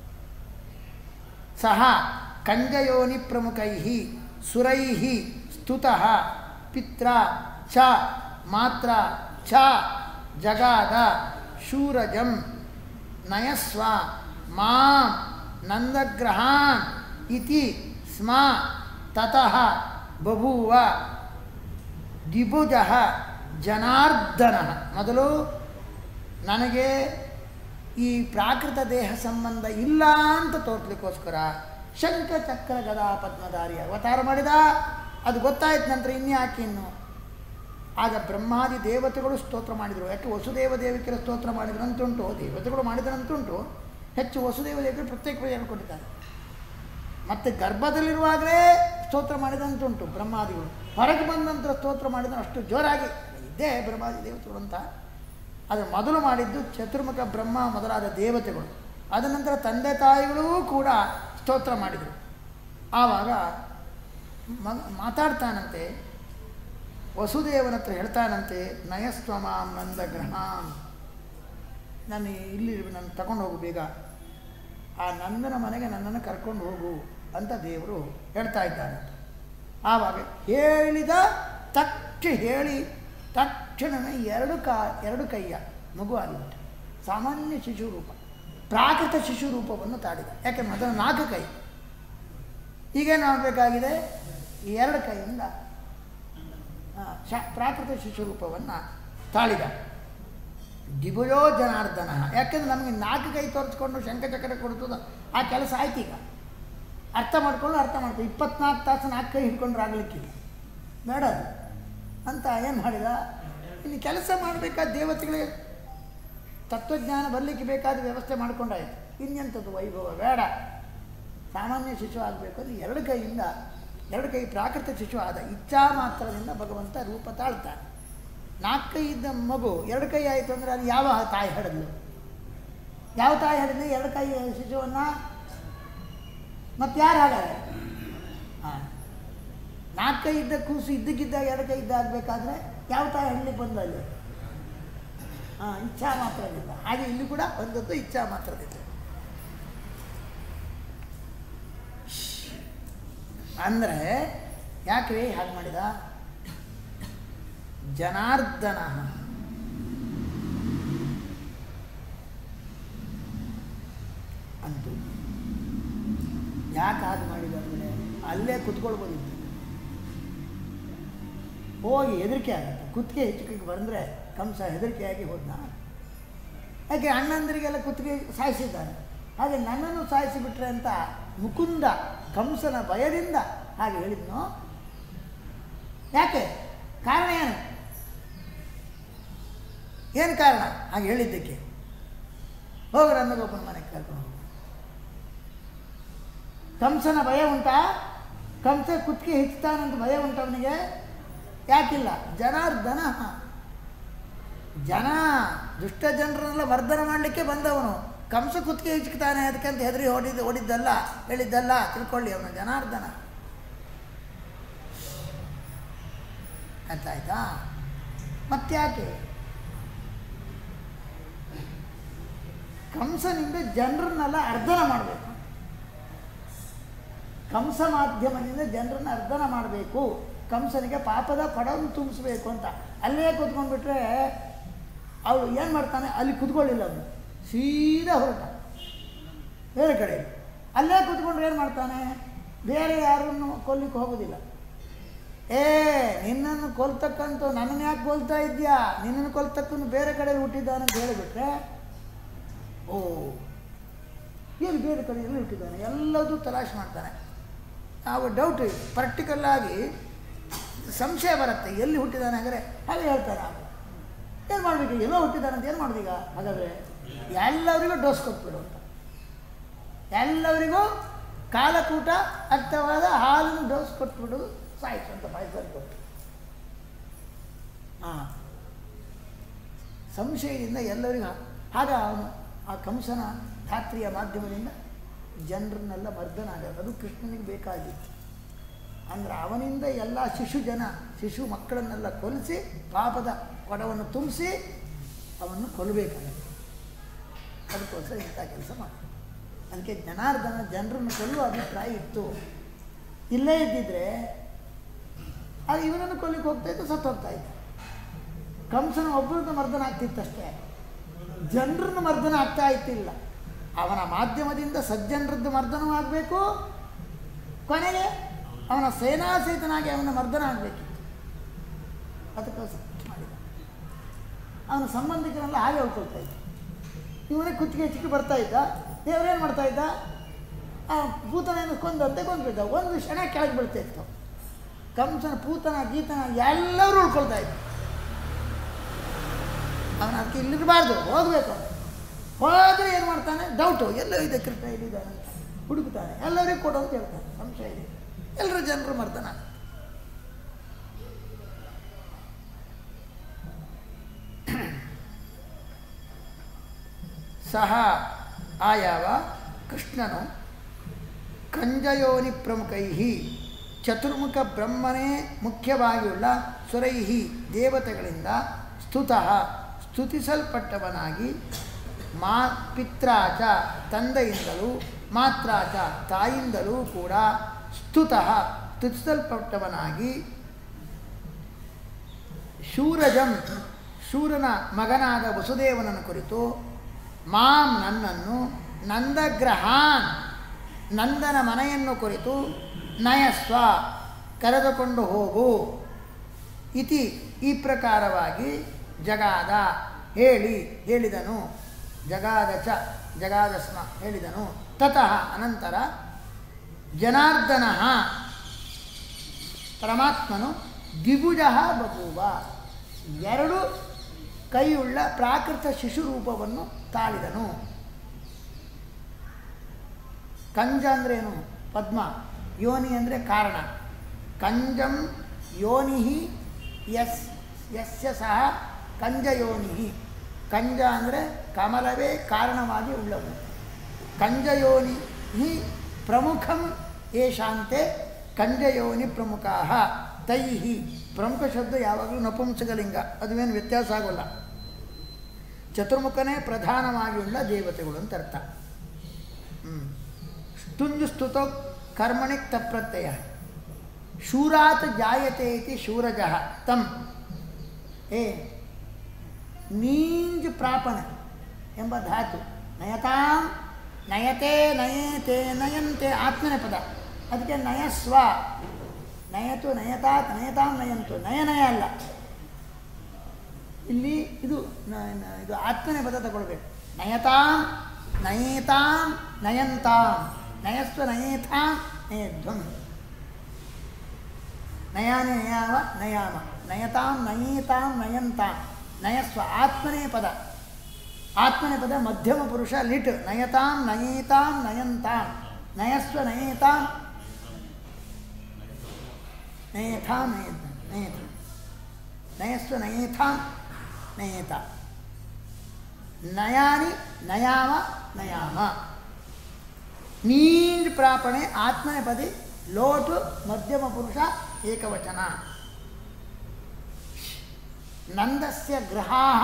ಸಹ ಕಂಜಯೋನಿ ಪ್ರಮುಖೈ ಸುರೈ ಸ್ತುತಃ ಪಿತ್ರ ಚ ಮಾತ್ರ ಚ ಜಗಾದ ಶೂರಜಂ ನಯಸ್ವ ಮಾಂ ನಂದಗ್ರಹಾನ್ ಇತಿ ಸ್ಮ ತತಃ ಬಭೂವ ದ್ವಿಭುಜ ಜನಾರ್ದನ ಮೊದಲು ನನಗೆ ಈ ಪ್ರಾಕೃತ ದೇಹ ಸಂಬಂಧ ಇಲ್ಲ ಅಂತ ತೋರ್ಸ್ಲಿಕ್ಕೋಸ್ಕರ ಶಂಖ ಚಕ್ರ ಗದಾ ಪದ್ಮಧಾರಿ ಅವತಾರ ಮಾಡಿದ ಅದು ಗೊತ್ತಾಯ್ತು ನಂತರ ಇನ್ಯಾಕೆ ಇನ್ನು ಆಗ ಬ್ರಹ್ಮಾದಿ ದೇವತೆಗಳು ಸ್ತೋತ್ರ ಮಾಡಿದರು ಯಾಕೆ ವಸುದೇವ ದೇವಿಕರ ಸ್ತೋತ್ರ ಮಾಡಿದ್ರಂತುಂಟು ದೇವತೆಗಳು ಮಾಡಿದ್ರಂತುಂಟು ಹೆಚ್ಚು ವಸುದೇವ ದೇವಿಕರು ಪ್ರತ್ಯೇಕ ಪೂಜೆಯನ್ನು ಕೊಟ್ಟಿದ್ದಾರೆ ಮತ್ತು ಗರ್ಭದಲ್ಲಿರುವಾಗಲೇ ಸ್ತೋತ್ರ ಮಾಡಿದಂತುಂಟು ಬ್ರಹ್ಮಾದಿಗಳು ಹೊರಗೆ ಬಂದ ನಂತರ ಸ್ತೋತ್ರ ಮಾಡಿದ ಅಷ್ಟು ಜೋರಾಗಿ ಇದ್ದೇ ಬ್ರಹ್ಮಾದಿ ದೇವತೆಗಳು ಅಂತ ಆದರೆ ಮೊದಲು ಮಾಡಿದ್ದು ಚತುರ್ಮುಖ ಬ್ರಹ್ಮ ಮೊದಲಾದ ದೇವತೆಗಳು ಅದ ನಂತರ ತಂದೆ ತಾಯಿಗಳೂ ಕೂಡ ಸ್ತೋತ್ರ ಮಾಡಿದರು ಆವಾಗ ಮ ಮಾತಾಡ್ತಾನಂತೆ ವಸುದೇವನ ಹತ್ರ ಹೇಳ್ತಾನಂತೆ ನಯಸ್ವಮಾಂ ನಂದ ಗ್ರಹಾಂ ನಾನು ಇಲ್ಲಿ ನಾನು ತಗೊಂಡು ಹೋಗು ಬೇಗ ಆ ನಂದನ ಮನೆಗೆ ನನ್ನನ್ನು ಕರ್ಕೊಂಡು ಹೋಗು ಅಂತ ದೇವರು ಹೇಳ್ತಾ ಇದ್ದಾನೆ ಆವಾಗ ಹೇಳಿದ ತಕ್ಷ ಹೇಳಿ ತಕ್ಷಣವೇ ಎರಡು ಕಾ ಎರಡು ಕೈಯ ಮಗು ಆಗಿಬಿಟ್ಟು ಸಾಮಾನ್ಯ ಶಿಶು ರೂಪ ಪ್ರಾಕೃತ ಶಿಶು ರೂಪವನ್ನು ತಾಡಿದ ಯಾಕೆ ಮೊದಲು ನಾಲ್ಕು ಕೈ ಈಗೇನು ಮಾಡಬೇಕಾಗಿದೆ ಈ ಎರಡು ಕೈಯಿಂದ ಆ, ಶ ಪ್ರಾಕೃತ ಶಿಶು ರೂಪವನ್ನು ತಾಳಿದ ದಿಭುಜೋ ಜನಾರ್ದನ ಯಾಕೆಂದ್ರೆ ನಮಗೆ ನಾಲ್ಕು ಕೈ ತೋರಿಸ್ಕೊಂಡು ಶಂಖಚಕ್ರ ಕೊಡ್ತದ ಆ ಕೆಲಸ ಆಯ್ತು ಈಗ ಅರ್ಥ ಮಾಡ್ಕೊಂಡು ಅರ್ಥ ಮಾಡ್ತೀವಿ ಇಪ್ಪತ್ನಾಲ್ಕು ತಾಸು ನಾಲ್ಕು ಕೈ ಹಿಡ್ಕೊಂಡ್ರೆ ಆಗಲಿಕ್ಕಿಲ್ಲ ಬೇಡ ಅದು ಅಂತ ಏನು ಮಾಡಿದ ಇನ್ನು ಕೆಲಸ ಮಾಡಬೇಕಾದ ದೇವತೆಗಳಿಗೆ ತತ್ವಜ್ಞಾನ ಬರಲಿಕ್ಕೆ ಬೇಕಾದ ವ್ಯವಸ್ಥೆ ಮಾಡ್ಕೊಂಡಾಯ್ತು ಇನ್ನೆಂಥದ್ದು ವೈಭವ ಬೇಡ ಸಾಮಾನ್ಯ ಶಿಶು ಆಗಬೇಕು ಅಂದರೆ ಎರಡು ಕೈಯಿಂದ ಎರಡು ಕೈ ಪ್ರಾಕೃತ ಶಿಶು ಆದ ಇಚ್ಛಾ ಮಾತ್ರದಿಂದ ಭಗವಂತ ರೂಪ ತಾಳ್ತಾನೆ ನಾಲ್ಕು ಕೈ ಇದ್ದ ಮಗು ಎರಡು ಕೈ ಆಯಿತು ಅಂದರೆ ಅದು ಯಾವ ತಾಯಿ ಹಡದ್ಲು ಯಾವ ತಾಯಿ ಹಡಿದ್ಲು ಎರಡು ಕೈ ಶಿಶುವನ್ನು ಮತ್ತೆ ಯಾರು ಹಾಗಾದ್ರೆ ಹಾಂ ನಾಲ್ಕು ಕೈ ಇದ್ದ ಕೂಸು ಇದ್ದಕ್ಕಿದ್ದಾಗ ಎರಡು ಕೈ ಇದ್ದ ಆಗಬೇಕಾದ್ರೆ ಯಾವ ತಾಯಿ ಹಡ್ಲಿಕ್ಕೆ ಬಂದ ಅಲ್ಲಿ ಹಾಂ ಇಚ್ಛಾ ಮಾತ್ರದಿಂದ ಹಾಗೆ ಇಲ್ಲಿ ಕೂಡ ಬಂದದ್ದು ಇಚ್ಛಾ ಮಾತ್ರದಿಂದ ಅಂದರೆ ಯಾಕೆ ಹಾಗೆ ಮಾಡಿದ ಜನಾರ್ದನ ಅಂತೂ ಯಾಕೆ ಹಾಗೆ ಮಾಡಿದ ಅಂದರೆ ಅಲ್ಲೇ ಕುತ್ಕೊಳ್ಬೋದಿತ್ತು ಹೋಗಿ ಹೆದರಿಕೆ ಆಗುತ್ತೆ ಕುತ್ತಿಗೆ ಹೆಚ್ಚಿಗೆ ಬಂದರೆ ಕಂಸ ಹೆದರಿಕೆಯಾಗಿ ಹೋದ್ನ ಯಾಕೆ ಅಣ್ಣಂದರಿಗೆಲ್ಲ ಕುತ್ತಿಗೆ ಸಾಯಿಸಿದ್ದಾನೆ ಹಾಗೆ ನನ್ನನ್ನು ಸಾಯಿಸಿಬಿಟ್ರೆ ಅಂತ ಮುಕುಂದ ಕಂಸನ ಭಯದಿಂದ ಹಾಗೆ ಹೇಳಿದ್ನು ಯಾಕೆ ಕಾರಣ ಏನು ಏನು ಕಾರಣ ಹಾಗೆ ಹೇಳಿದ್ದಕ್ಕೆ ಹೋಗಿ ನನ್ನಗೊಬ್ಬನ ಮನೆಗೆ ಕರ್ಕೊಂಡು ಹೋಗು ಕಂಸನ ಭಯ ಉಂಟಾ ಕಂಸ ಕುತ್ತಿಗೆ ಹೆಚ್ಚುತ್ತಾನಂತ ಭಯ ಉಂಟು ಅವನಿಗೆ ಯಾಕಿಲ್ಲ ಜನಾರ್ದನ ಜನ ದುಷ್ಟ ಜನರನ್ನೆಲ್ಲ ಮರ್ದನ ಮಾಡಲಿಕ್ಕೆ ಬಂದವನು ಕಂಸ ಕುತ್ತಿಗೆ ಹೆಚ್ಚುತ್ತಾನೆ ಅದಕ್ಕಂತ ಹೆದರಿ ಓಡಿದ ಓಡಿದ್ದಲ್ಲ ಹೇಳಿದ್ದಲ್ಲ ತಿಳ್ಕೊಳ್ಳಿ ಅವನು ಜನಾರ್ದನ ಅರ್ಥ ಆಯ್ತಾ ಮತ್ತ್ಯಾಕೆ ಕಂಸನಿಂದ ಜನರನ್ನೆಲ್ಲ ಅರ್ಧನ ಮಾಡಬೇಕು ಕಂಸ ಮಾಧ್ಯಮದಿಂದ ಜನರನ್ನ ಅರ್ಧನ ಮಾಡಬೇಕು ಕಂಸನಿಗೆ ಪಾಪದ ಪಡವನ್ನು ತುಂಬಿಸ್ಬೇಕು ಅಂತ ಅಲ್ಲೇ ಕೂತ್ಕೊಂಡ್ಬಿಟ್ರೆ ಅವಳು ಏನು ಮಾಡ್ತಾನೆ ಅಲ್ಲಿ ಕುತ್ಕೊಳ್ಳಿಲ್ಲ ಅವನು ಸೀದಾ ಹೊರಟ ಬೇರೆ ಕಡೆ ಅಲ್ಲೇ ಕೂತ್ಕೊಂಡ್ರೆ ಏನು ಮಾಡ್ತಾನೆ ಬೇರೆ ಯಾರನ್ನು ಕೊಲ್ಲಿಕ್ಕೆ ಹೋಗೋದಿಲ್ಲ ಏ ನಿನ್ನನ್ನು ಕೊಲ್ತಕ್ಕಂಥ ನನ್ನನ್ನು ಯಾಕೆ ಕೊಲ್ತಾ ಇದ್ಯಾ ನಿನ್ನನ್ನು ಕೊಲ್ತಕ್ಕಂಥ ಬೇರೆ ಕಡೆ ಹುಟ್ಟಿದ್ದಾನೆ ಅಂತ ಹೇಳಿಬಿಟ್ರೆ ಓ ಎಲ್ಲಿ ಬೇರೆ ಕಡೆ ಎಲ್ಲಿ ಹುಟ್ಟಿದ್ದಾನೆ ಎಲ್ಲದೂ ತಲಾಶ್ ಮಾಡ್ತಾನೆ ನಾವು ಡೌಟ್ ಪ್ರಾಕ್ಟಿಕಲ್ಲಾಗಿ ಸಂಶಯ ಬರುತ್ತೆ ಎಲ್ಲಿ ಹುಟ್ಟಿದ್ದಾನೆ ಅಂದರೆ ಹಾಗೆ ಹೇಳ್ತಾರೆ ನಾವು ಏನು ಮಾಡಬೇಕು ಎಲ್ಲೋ ಹುಟ್ಟಿದ್ದಾನೆ ಅಂತ ಏನು ಮಾಡೋದೀಗ ಹಾಗಾದರೆ ಎಲ್ಲರಿಗೂ ಡೋಸ್ ಕೊಟ್ಬಿಡು ಅಂತ ಎಲ್ಲರಿಗೂ ಕಾಲಕೂಟ ಅರ್ಥವಾದ ಹಾಲಿನ ಡೋಸ್ ಕೊಟ್ಬಿಡು ಸಾಯಿಸು ಅಂತ ಪಾಯ್ಸನ್ ಕೊಟ್ಟು ಹಾಂ ಸಂಶಯದಿಂದ ಎಲ್ಲರಿಗೂ ಆಗ ಅವನು ಆ ಕಂಸನ ಧಾತ್ರಿಯ ಮಾಧ್ಯಮದಿಂದ ಜನರನ್ನೆಲ್ಲ ಮರ್ದನ ಆಗೋದು ಅದು ಕೃಷ್ಣನಿಗೆ ಬೇಕಾಗಿತ್ತು ಅಂದರೆ ಅವನಿಂದ ಎಲ್ಲ ಶಿಶು ಜನ ಶಿಶು ಮಕ್ಕಳನ್ನೆಲ್ಲ ಕೊಲಿಸಿ ಪಾಪದ ಕೊಡವನ್ನು ತುಂಬಿಸಿ ಅವನ್ನು ಕೊಲ್ಲಬೇಕಾಗುತ್ತೆ ಅದಕ್ಕೋಸ್ಕರ ಇಂಥ ಕೆಲಸ ಮಾಡಿ ಅದಕ್ಕೆ ಜನಾರ್ದನ ಜನರನ್ನು ಕೊಲ್ಲುವ ಅಭಿಪ್ರಾಯ ಇತ್ತು ಇಲ್ಲೇ ಇದ್ದಿದ್ರೆ ಅದು ಇವನನ್ನು ಕೊಲ್ಲಿಕ್ಕೆ ಹೋಗ್ತಾ ಇತ್ತು ಸತ್ತು ಹೋಗ್ತಾ ಇದ್ದ ಕಂಸನ ಒಬ್ಬರದ್ದು ಮರ್ದನ ಆಗ್ತಿತ್ತಷ್ಟೇ ಜನರನ್ನು ಮರ್ದನ ಆಗ್ತಾ ಇತ್ತಿಲ್ಲ ಅವನ ಮಾಧ್ಯಮದಿಂದ ಸಜ್ಜನರದ್ದು ಮರ್ದನವೂ ಆಗಬೇಕು ಕೊನೆಗೆ ಅವನ ಸೇನಾಸಹಿತನಾಗಿ ಅವನ ಮರ್ದನ ಆಗಬೇಕಿತ್ತು ಅದಕ್ಕೋಸ್ಕರ ಮಾಡಿದ ಅವನ ಸಂಬಂಧಿಕರೆಲ್ಲ ಹಾಗೆ ಉಳ್ಕೊಳ್ತಾ ಇದ್ದ ಇವನೇ ಕುತ್ತಿಗೆ ಚಿಕ್ಕಿ ಬರ್ತಾ ಇದ್ದ ದೇವರೇನು ಮಾಡ್ತಾ ಇದ್ದ ಆ ಪೂತನೆಯನ್ನು ಕೊಂದಂತೆ ಕೊಂದ್ಬಿದ್ದ ಒಂದು ಕ್ಷಣ ಕೆಳಗೆ ಬೀಳ್ತಾ ಇತ್ತು ಕಂಸನ ಪೂತನ ಗೀತನ ಎಲ್ಲರೂ ಉಳ್ಕೊಳ್ತಾ ಇದ್ದ ಅವನ ಅದಕ್ಕೆ ಇಲ್ಲಿರಬಾರ್ದು ಹೋಗಬೇಕು ಅವನು ಹೋದರೆ ಏನು ಮಾಡ್ತಾನೆ ಡೌಟು ಎಲ್ಲೋ ಇದೆ ಕೃಷ್ಣ ಇಲ್ಲಿದ್ದಾನೆ ಅಂತ ಹುಡುಕ್ತಾನೆ ಎಲ್ಲರಿಗೂ ಕೊಡು ಅಂತ ಹೇಳ್ತಾನೆ ಸಂಶಯ ಇದೆ ಎಲ್ಲರೂ ಜನರು ಮರ್ದನ ಸಹ ಆಯಾವ ಕೃಷ್ಣನು ಕಂಜಯೋನಿ ಪ್ರಮುಖೈ ಚತುರ್ಮುಖ ಬ್ರಹ್ಮನೇ ಮುಖ್ಯವಾಗಿಯುಳ್ಳ ಸುರೈಹಿ ದೇವತೆಗಳಿಂದ ಸ್ತುತಃ ಸ್ತುತಿಸಲ್ಪಟ್ಟವನಾಗಿ ಮಾ ಪಿತ್ರಾಚ ತಂದೆಯಿಂದಲೂ ಮಾತ್ರಾಚ ತಾಯಿಂದಲೂ ಕೂಡ ಸ್ತುತಃ ಸ್ತುತಿಸಲ್ಪಟ್ಟವನಾಗಿ ಶೂರಜಂ ಶೂರನ ಮಗನಾದ ವಸುದೇವನನ್ನು ಕುರಿತು ಮಾಂ ನನ್ನನ್ನು ನಂದಗ್ರಹಾನ್ ನಂದನ ಮನೆಯನ್ನು ಕುರಿತು ನಯಸ್ವ ಕರೆದುಕೊಂಡು ಹೋಗು ಇತಿ ಈ ಪ್ರಕಾರವಾಗಿ ಜಗಾದ ಹೇಳಿ ಹೇಳಿದನು ಜಗಾದ ಚ ಜಗಾದಸ್ಮ ಹೇಳಿದನು ತತಃ ಅನಂತರ ಜನಾರ್ದನ ಪರಮಾತ್ಮನು ದ್ವಿಭುಜ ಬಭೂವ ಎರಡು ಕೈಯುಳ್ಳ ಪ್ರಾಕೃತ ಶಿಶು ರೂಪವನ್ನು ತಾಳಿದನು ಕಂಜ ಅಂದ್ರೇನು ಪದ್ಮ ಯೋನಿ ಅಂದರೆ ಕಾರಣ ಕಂಜಂ ಯೋನಿ ಯಸ್ ಯಸ್ಯ ಸಹ ಕಂಜಯೋನಿ ಕಂಜ ಅಂದರೆ ಕಮಲವೇ ಕಾರಣವಾಗಿ ಉಳ್ಳವು ಕಂಜಯೋನಿ ಪ್ರಮುಖಂ ಏಷಾಂತೆ ಕಂಜಯೋನಿ ಪ್ರಮುಖಾ ತೈ ಪ್ರಮುಖ ಶಬ್ದ ಯಾವಾಗಲೂ ನಪುಂಸಕಲಿಂಗ ಅದುವೇನು ವ್ಯತ್ಯಾಸ ಆಗೋಲ್ಲ ಚತುರ್ಮುಖನೇ ಪ್ರಧಾನವಾಗಿ ಉಳ್ಳ ದೇವತೆಗಳು ಅಂತ ಅರ್ಥ ಹ್ಞೂ ಸ್ತುಂಜು ಸ್ತುತೋ ಕರ್ಮಣಿ ತಪ್ರತ್ಯಯ ಶೂರಾತ್ ಜಾಯತೆ ಇತಿ ಶೂರಜಃ ತಂ ಏ ನೀಂಜ್ ಪ್ರಾಪಣ ಎಂಬ ಧಾತು ನಯತಾಂ ನಯತೆ ನಯತೆ ನಯಂತೆ ಆತ್ಮನೆ ಪದ ಅದಕ್ಕೆ ನಯಸ್ವ ನಯತು ನಯತಾತ್ ನಯತಾಂ ನಯಂತು ನಯ ನಯ ಅಲ್ಲ ಇಲ್ಲಿ ಇದು ನ- ನ- ಇದು ಆತ್ಮನೆ ಪದ ತಗೊಳ್ಬೇಕು ನಯತಾಂ ನಯೇತಾಂ ನಯಂತಾಂ ನಯಸ್ವ ನಯೇಥಾಂ ನಯಧ್ವಂ ನಯಾನೆ ನಯಾವ ನಯಾಮ ನಯತಾಂ ನಯೇತಾಂ ನಯಂತಾಂ ನಯಸ್ವ ಆತ್ಮನೇ ಪದ ಆತ್ಮನೇ ಪದ ಮಧ್ಯಮ ಪುರುಷ ಲಿಟ್ ನಯತಾಂ ನಯೇತಾಂ ನಯಂತಾಂ ನಯಸ್ವ ನಯೇತಾಂ ನಯೇಥಾಂ ನಯೇತ ನಯೇತ ನಯಸ್ವ ನಯೇಥಾಂ ನಯೇತ ನಯಾನಿ ನಯಾಮ ನಯಾಮ ನೀಂಜ್ ಪ್ರಾಪಣೆ ಆತ್ಮನೆ ಪದಿ ಲೋಟು ಮಧ್ಯಮ ಪುರುಷ ಏಕವಚನ ನಂದಸ್ಯ ಗ್ರಹಾಹ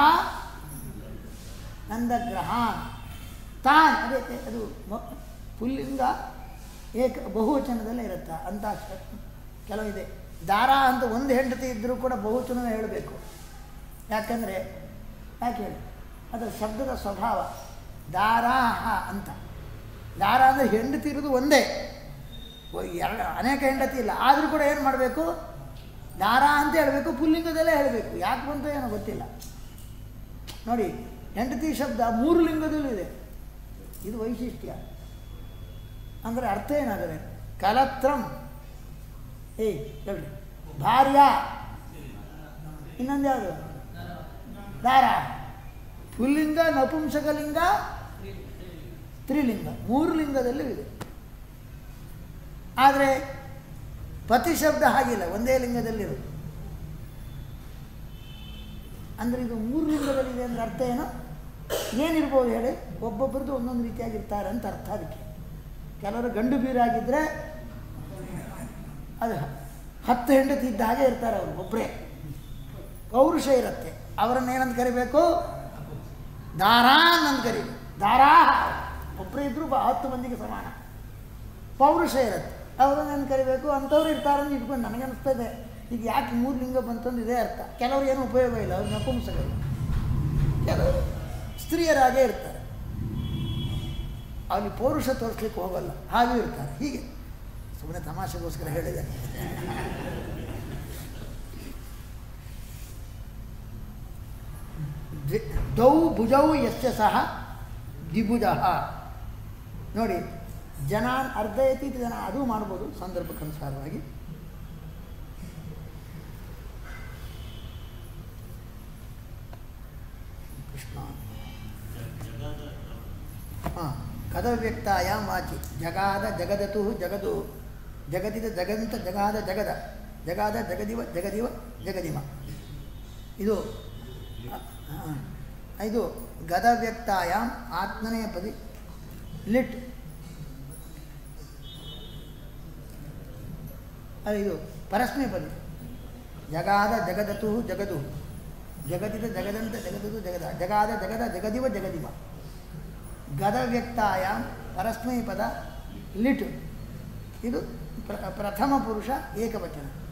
ನಂದಗ್ರಹಾನ್ ತಾನ್ ಅದಕ್ಕೆ ಅದು ಮ- ಪುಲ್ಲಿಂಗ ಏಕ ಬಹುವಚನದಲ್ಲೇ ಇರುತ್ತೆ ಅಂತ ಶ- ಕೆಲವಿದೆ ದಾರ ಅಂತ ಒಂದು ಹೆಂಡತಿ ಇದ್ದರೂ ಕೂಡ ಬಹುವಚನವೇ ಹೇಳಬೇಕು ಯಾಕಂದರೆ ಯಾಕೆ ಹೇಳಿ ಅದು ಶಬ್ದದ ಸ್ವಭಾವ ದಾರಾಹ ಅಂತ ದಾರ ಅಂದರೆ ಹೆಂಡತಿ ಇರೋದು ಒಂದೇ ಎರಡು ಅನೇಕ ಹೆಂಡತಿ ಇಲ್ಲ ಆದರೂ ಕೂಡ ಏನು ಮಾಡಬೇಕು ದಾರ ಅಂತ ಹೇಳಬೇಕು ಪುಲ್ಲಿಂಗದಲ್ಲೇ ಹೇಳಬೇಕು ಯಾಕೆ ಬಂತು ಏನೋ ಗೊತ್ತಿಲ್ಲ ನೋಡಿ ಹೆಂಡತಿ ಶಬ್ದ ಮೂರು ಲಿಂಗದಲ್ಲೂ ಇದೆ ಇದು ವೈಶಿಷ್ಟ್ಯ ಅಂದರೆ ಅರ್ಥ ಏನಾದರೆ ಕಲತ್ರಂ ಏಯ್ ಹೇಳಿ ಭಾರ್ಯ ಇನ್ನೊಂದು ಯಾವುದು ದಾರ ಪುಲ್ಲಿಂಗ ನಪುಂಸಕಲಿಂಗ ಸ್ತ್ರೀಲಿಂಗ ಮೂರು ಲಿಂಗದಲ್ಲೂ ಇದೆ ಆದರೆ ಪತಿ ಶಬ್ದ ಹಾಗಿಲ್ಲ ಒಂದೇ ಲಿಂಗದಲ್ಲಿರೋದು ಅಂದರೆ ಇದು ಮೂರು ಲಿಂಗದಲ್ಲಿದೆ ಅಂದ್ರೆ ಅರ್ಥ ಏನು ಏನಿರ್ಬೋದು ಹೇಳಿ ಒಬ್ಬೊಬ್ಬರದ್ದು ಒಂದೊಂದು ರೀತಿಯಾಗಿರ್ತಾರೆ ಅಂತ ಅರ್ಥ ಅದಕ್ಕೆ ಕೆಲವರು ಗಂಡು ಬೀರಾಗಿದ್ದರೆ ಅದು ಹತ್ತು ಹೆಂಡತಿ ಇದ್ದ ಹಾಗೆ ಇರ್ತಾರೆ ಅವರು ಒಬ್ಬರೇ ಪೌರುಷ ಇರುತ್ತೆ ಅವರನ್ನು ಏನಂತ ಕರಿಬೇಕು ದಾರಾನ್ ಅಂತ ಕರೀಬೇಕು ದಾರಾ ಒಬ್ಬರೇ ಇದ್ದರೂ ಬ- ಹತ್ತು ಮಂದಿಗೆ ಸಮಾನ ಪೌರುಷ ಇರುತ್ತೆ ಅವರನ್ನು ಏನು ಕರಿಬೇಕು ಅಂಥವ್ರು ಇರ್ತಾರೆ ಅಂತ ಇಟ್ಕೊಂಡು ನನಗೆ ಅನಿಸ್ತಾ ಇದೆ ಈಗ ಯಾಕೆ ಮೂರು ಲಿಂಗ ಬಂತಂದು ಇದೇ ಅರ್ಥ ಕೆಲವ್ರು ಏನು ಉಪಯೋಗ ಇಲ್ಲ ಅವ್ರು ನಪುಂಸಕರು ಕೆಲವರು ಸ್ತ್ರೀಯರಾಗೇ ಇರ್ತಾರೆ ಅಲ್ಲಿ ಪೌರುಷ ತೋರಿಸ್ಲಿಕ್ಕೆ ಹೋಗಲ್ಲ ಹಾಗೆ ಇರ್ತಾರೆ ಹೀಗೆ ಸುಮ್ಮನೆ ತಮಾಷೆಗೋಸ್ಕರ ಹೇಳಿದೆ ದ್ವಿ- ದ್ವೌ ಭುಜೌ ಯಸ್ಯ ಸಹ ದ್ವಿಭುಜ ನೋಡಿ ಜನ ಅರ್ಧಯತಿ ಜನ ಅದು ಮಾಡ್ಬೋದು ಸಂದರ್ಭಕ್ಕನುಸಾರವಾಗಿ ಕೃಷ್ಣ ಹಾಂ ಕದವ್ಯಕ್ತಾಯಾಮ್ ವಾಚಿ ಜಗಾದ ಜಗದತು ಜಗದು ಜಗದಿದ ಜಗಂತ ಜಗಾದ ಜಗದ ಜಗಾದ ಜಗದಿವ ಜಗದಿವ ಜಗದಿಮ ಇದು ಆ, ಇದು ಗದವ್ಯಕ್ತಾಯಾಮ್ ಆತ್ಮನೆಯ ಪದಿ ಲಿಟ್ ಅದು ಇದು ಪರಸ್ಮೈ ಪದಿ ಜಗಾದ ಜಗದತು ಜಗದು ಜಗದಿದ ಜಗದಂತ ಜಗದದು ಜಗದ ಜಗಾದ ಜಗದ ಜಗದಿವ ಜಗದಿವ ಗದವ್ಯಕ್ತಾಯ ಪರಸ್ಮೈ ಪದ ಲಿಟು ಇದು ಪ್ರ ಪ್ರಥಮ ಪುರುಷ ಏಕವಚನ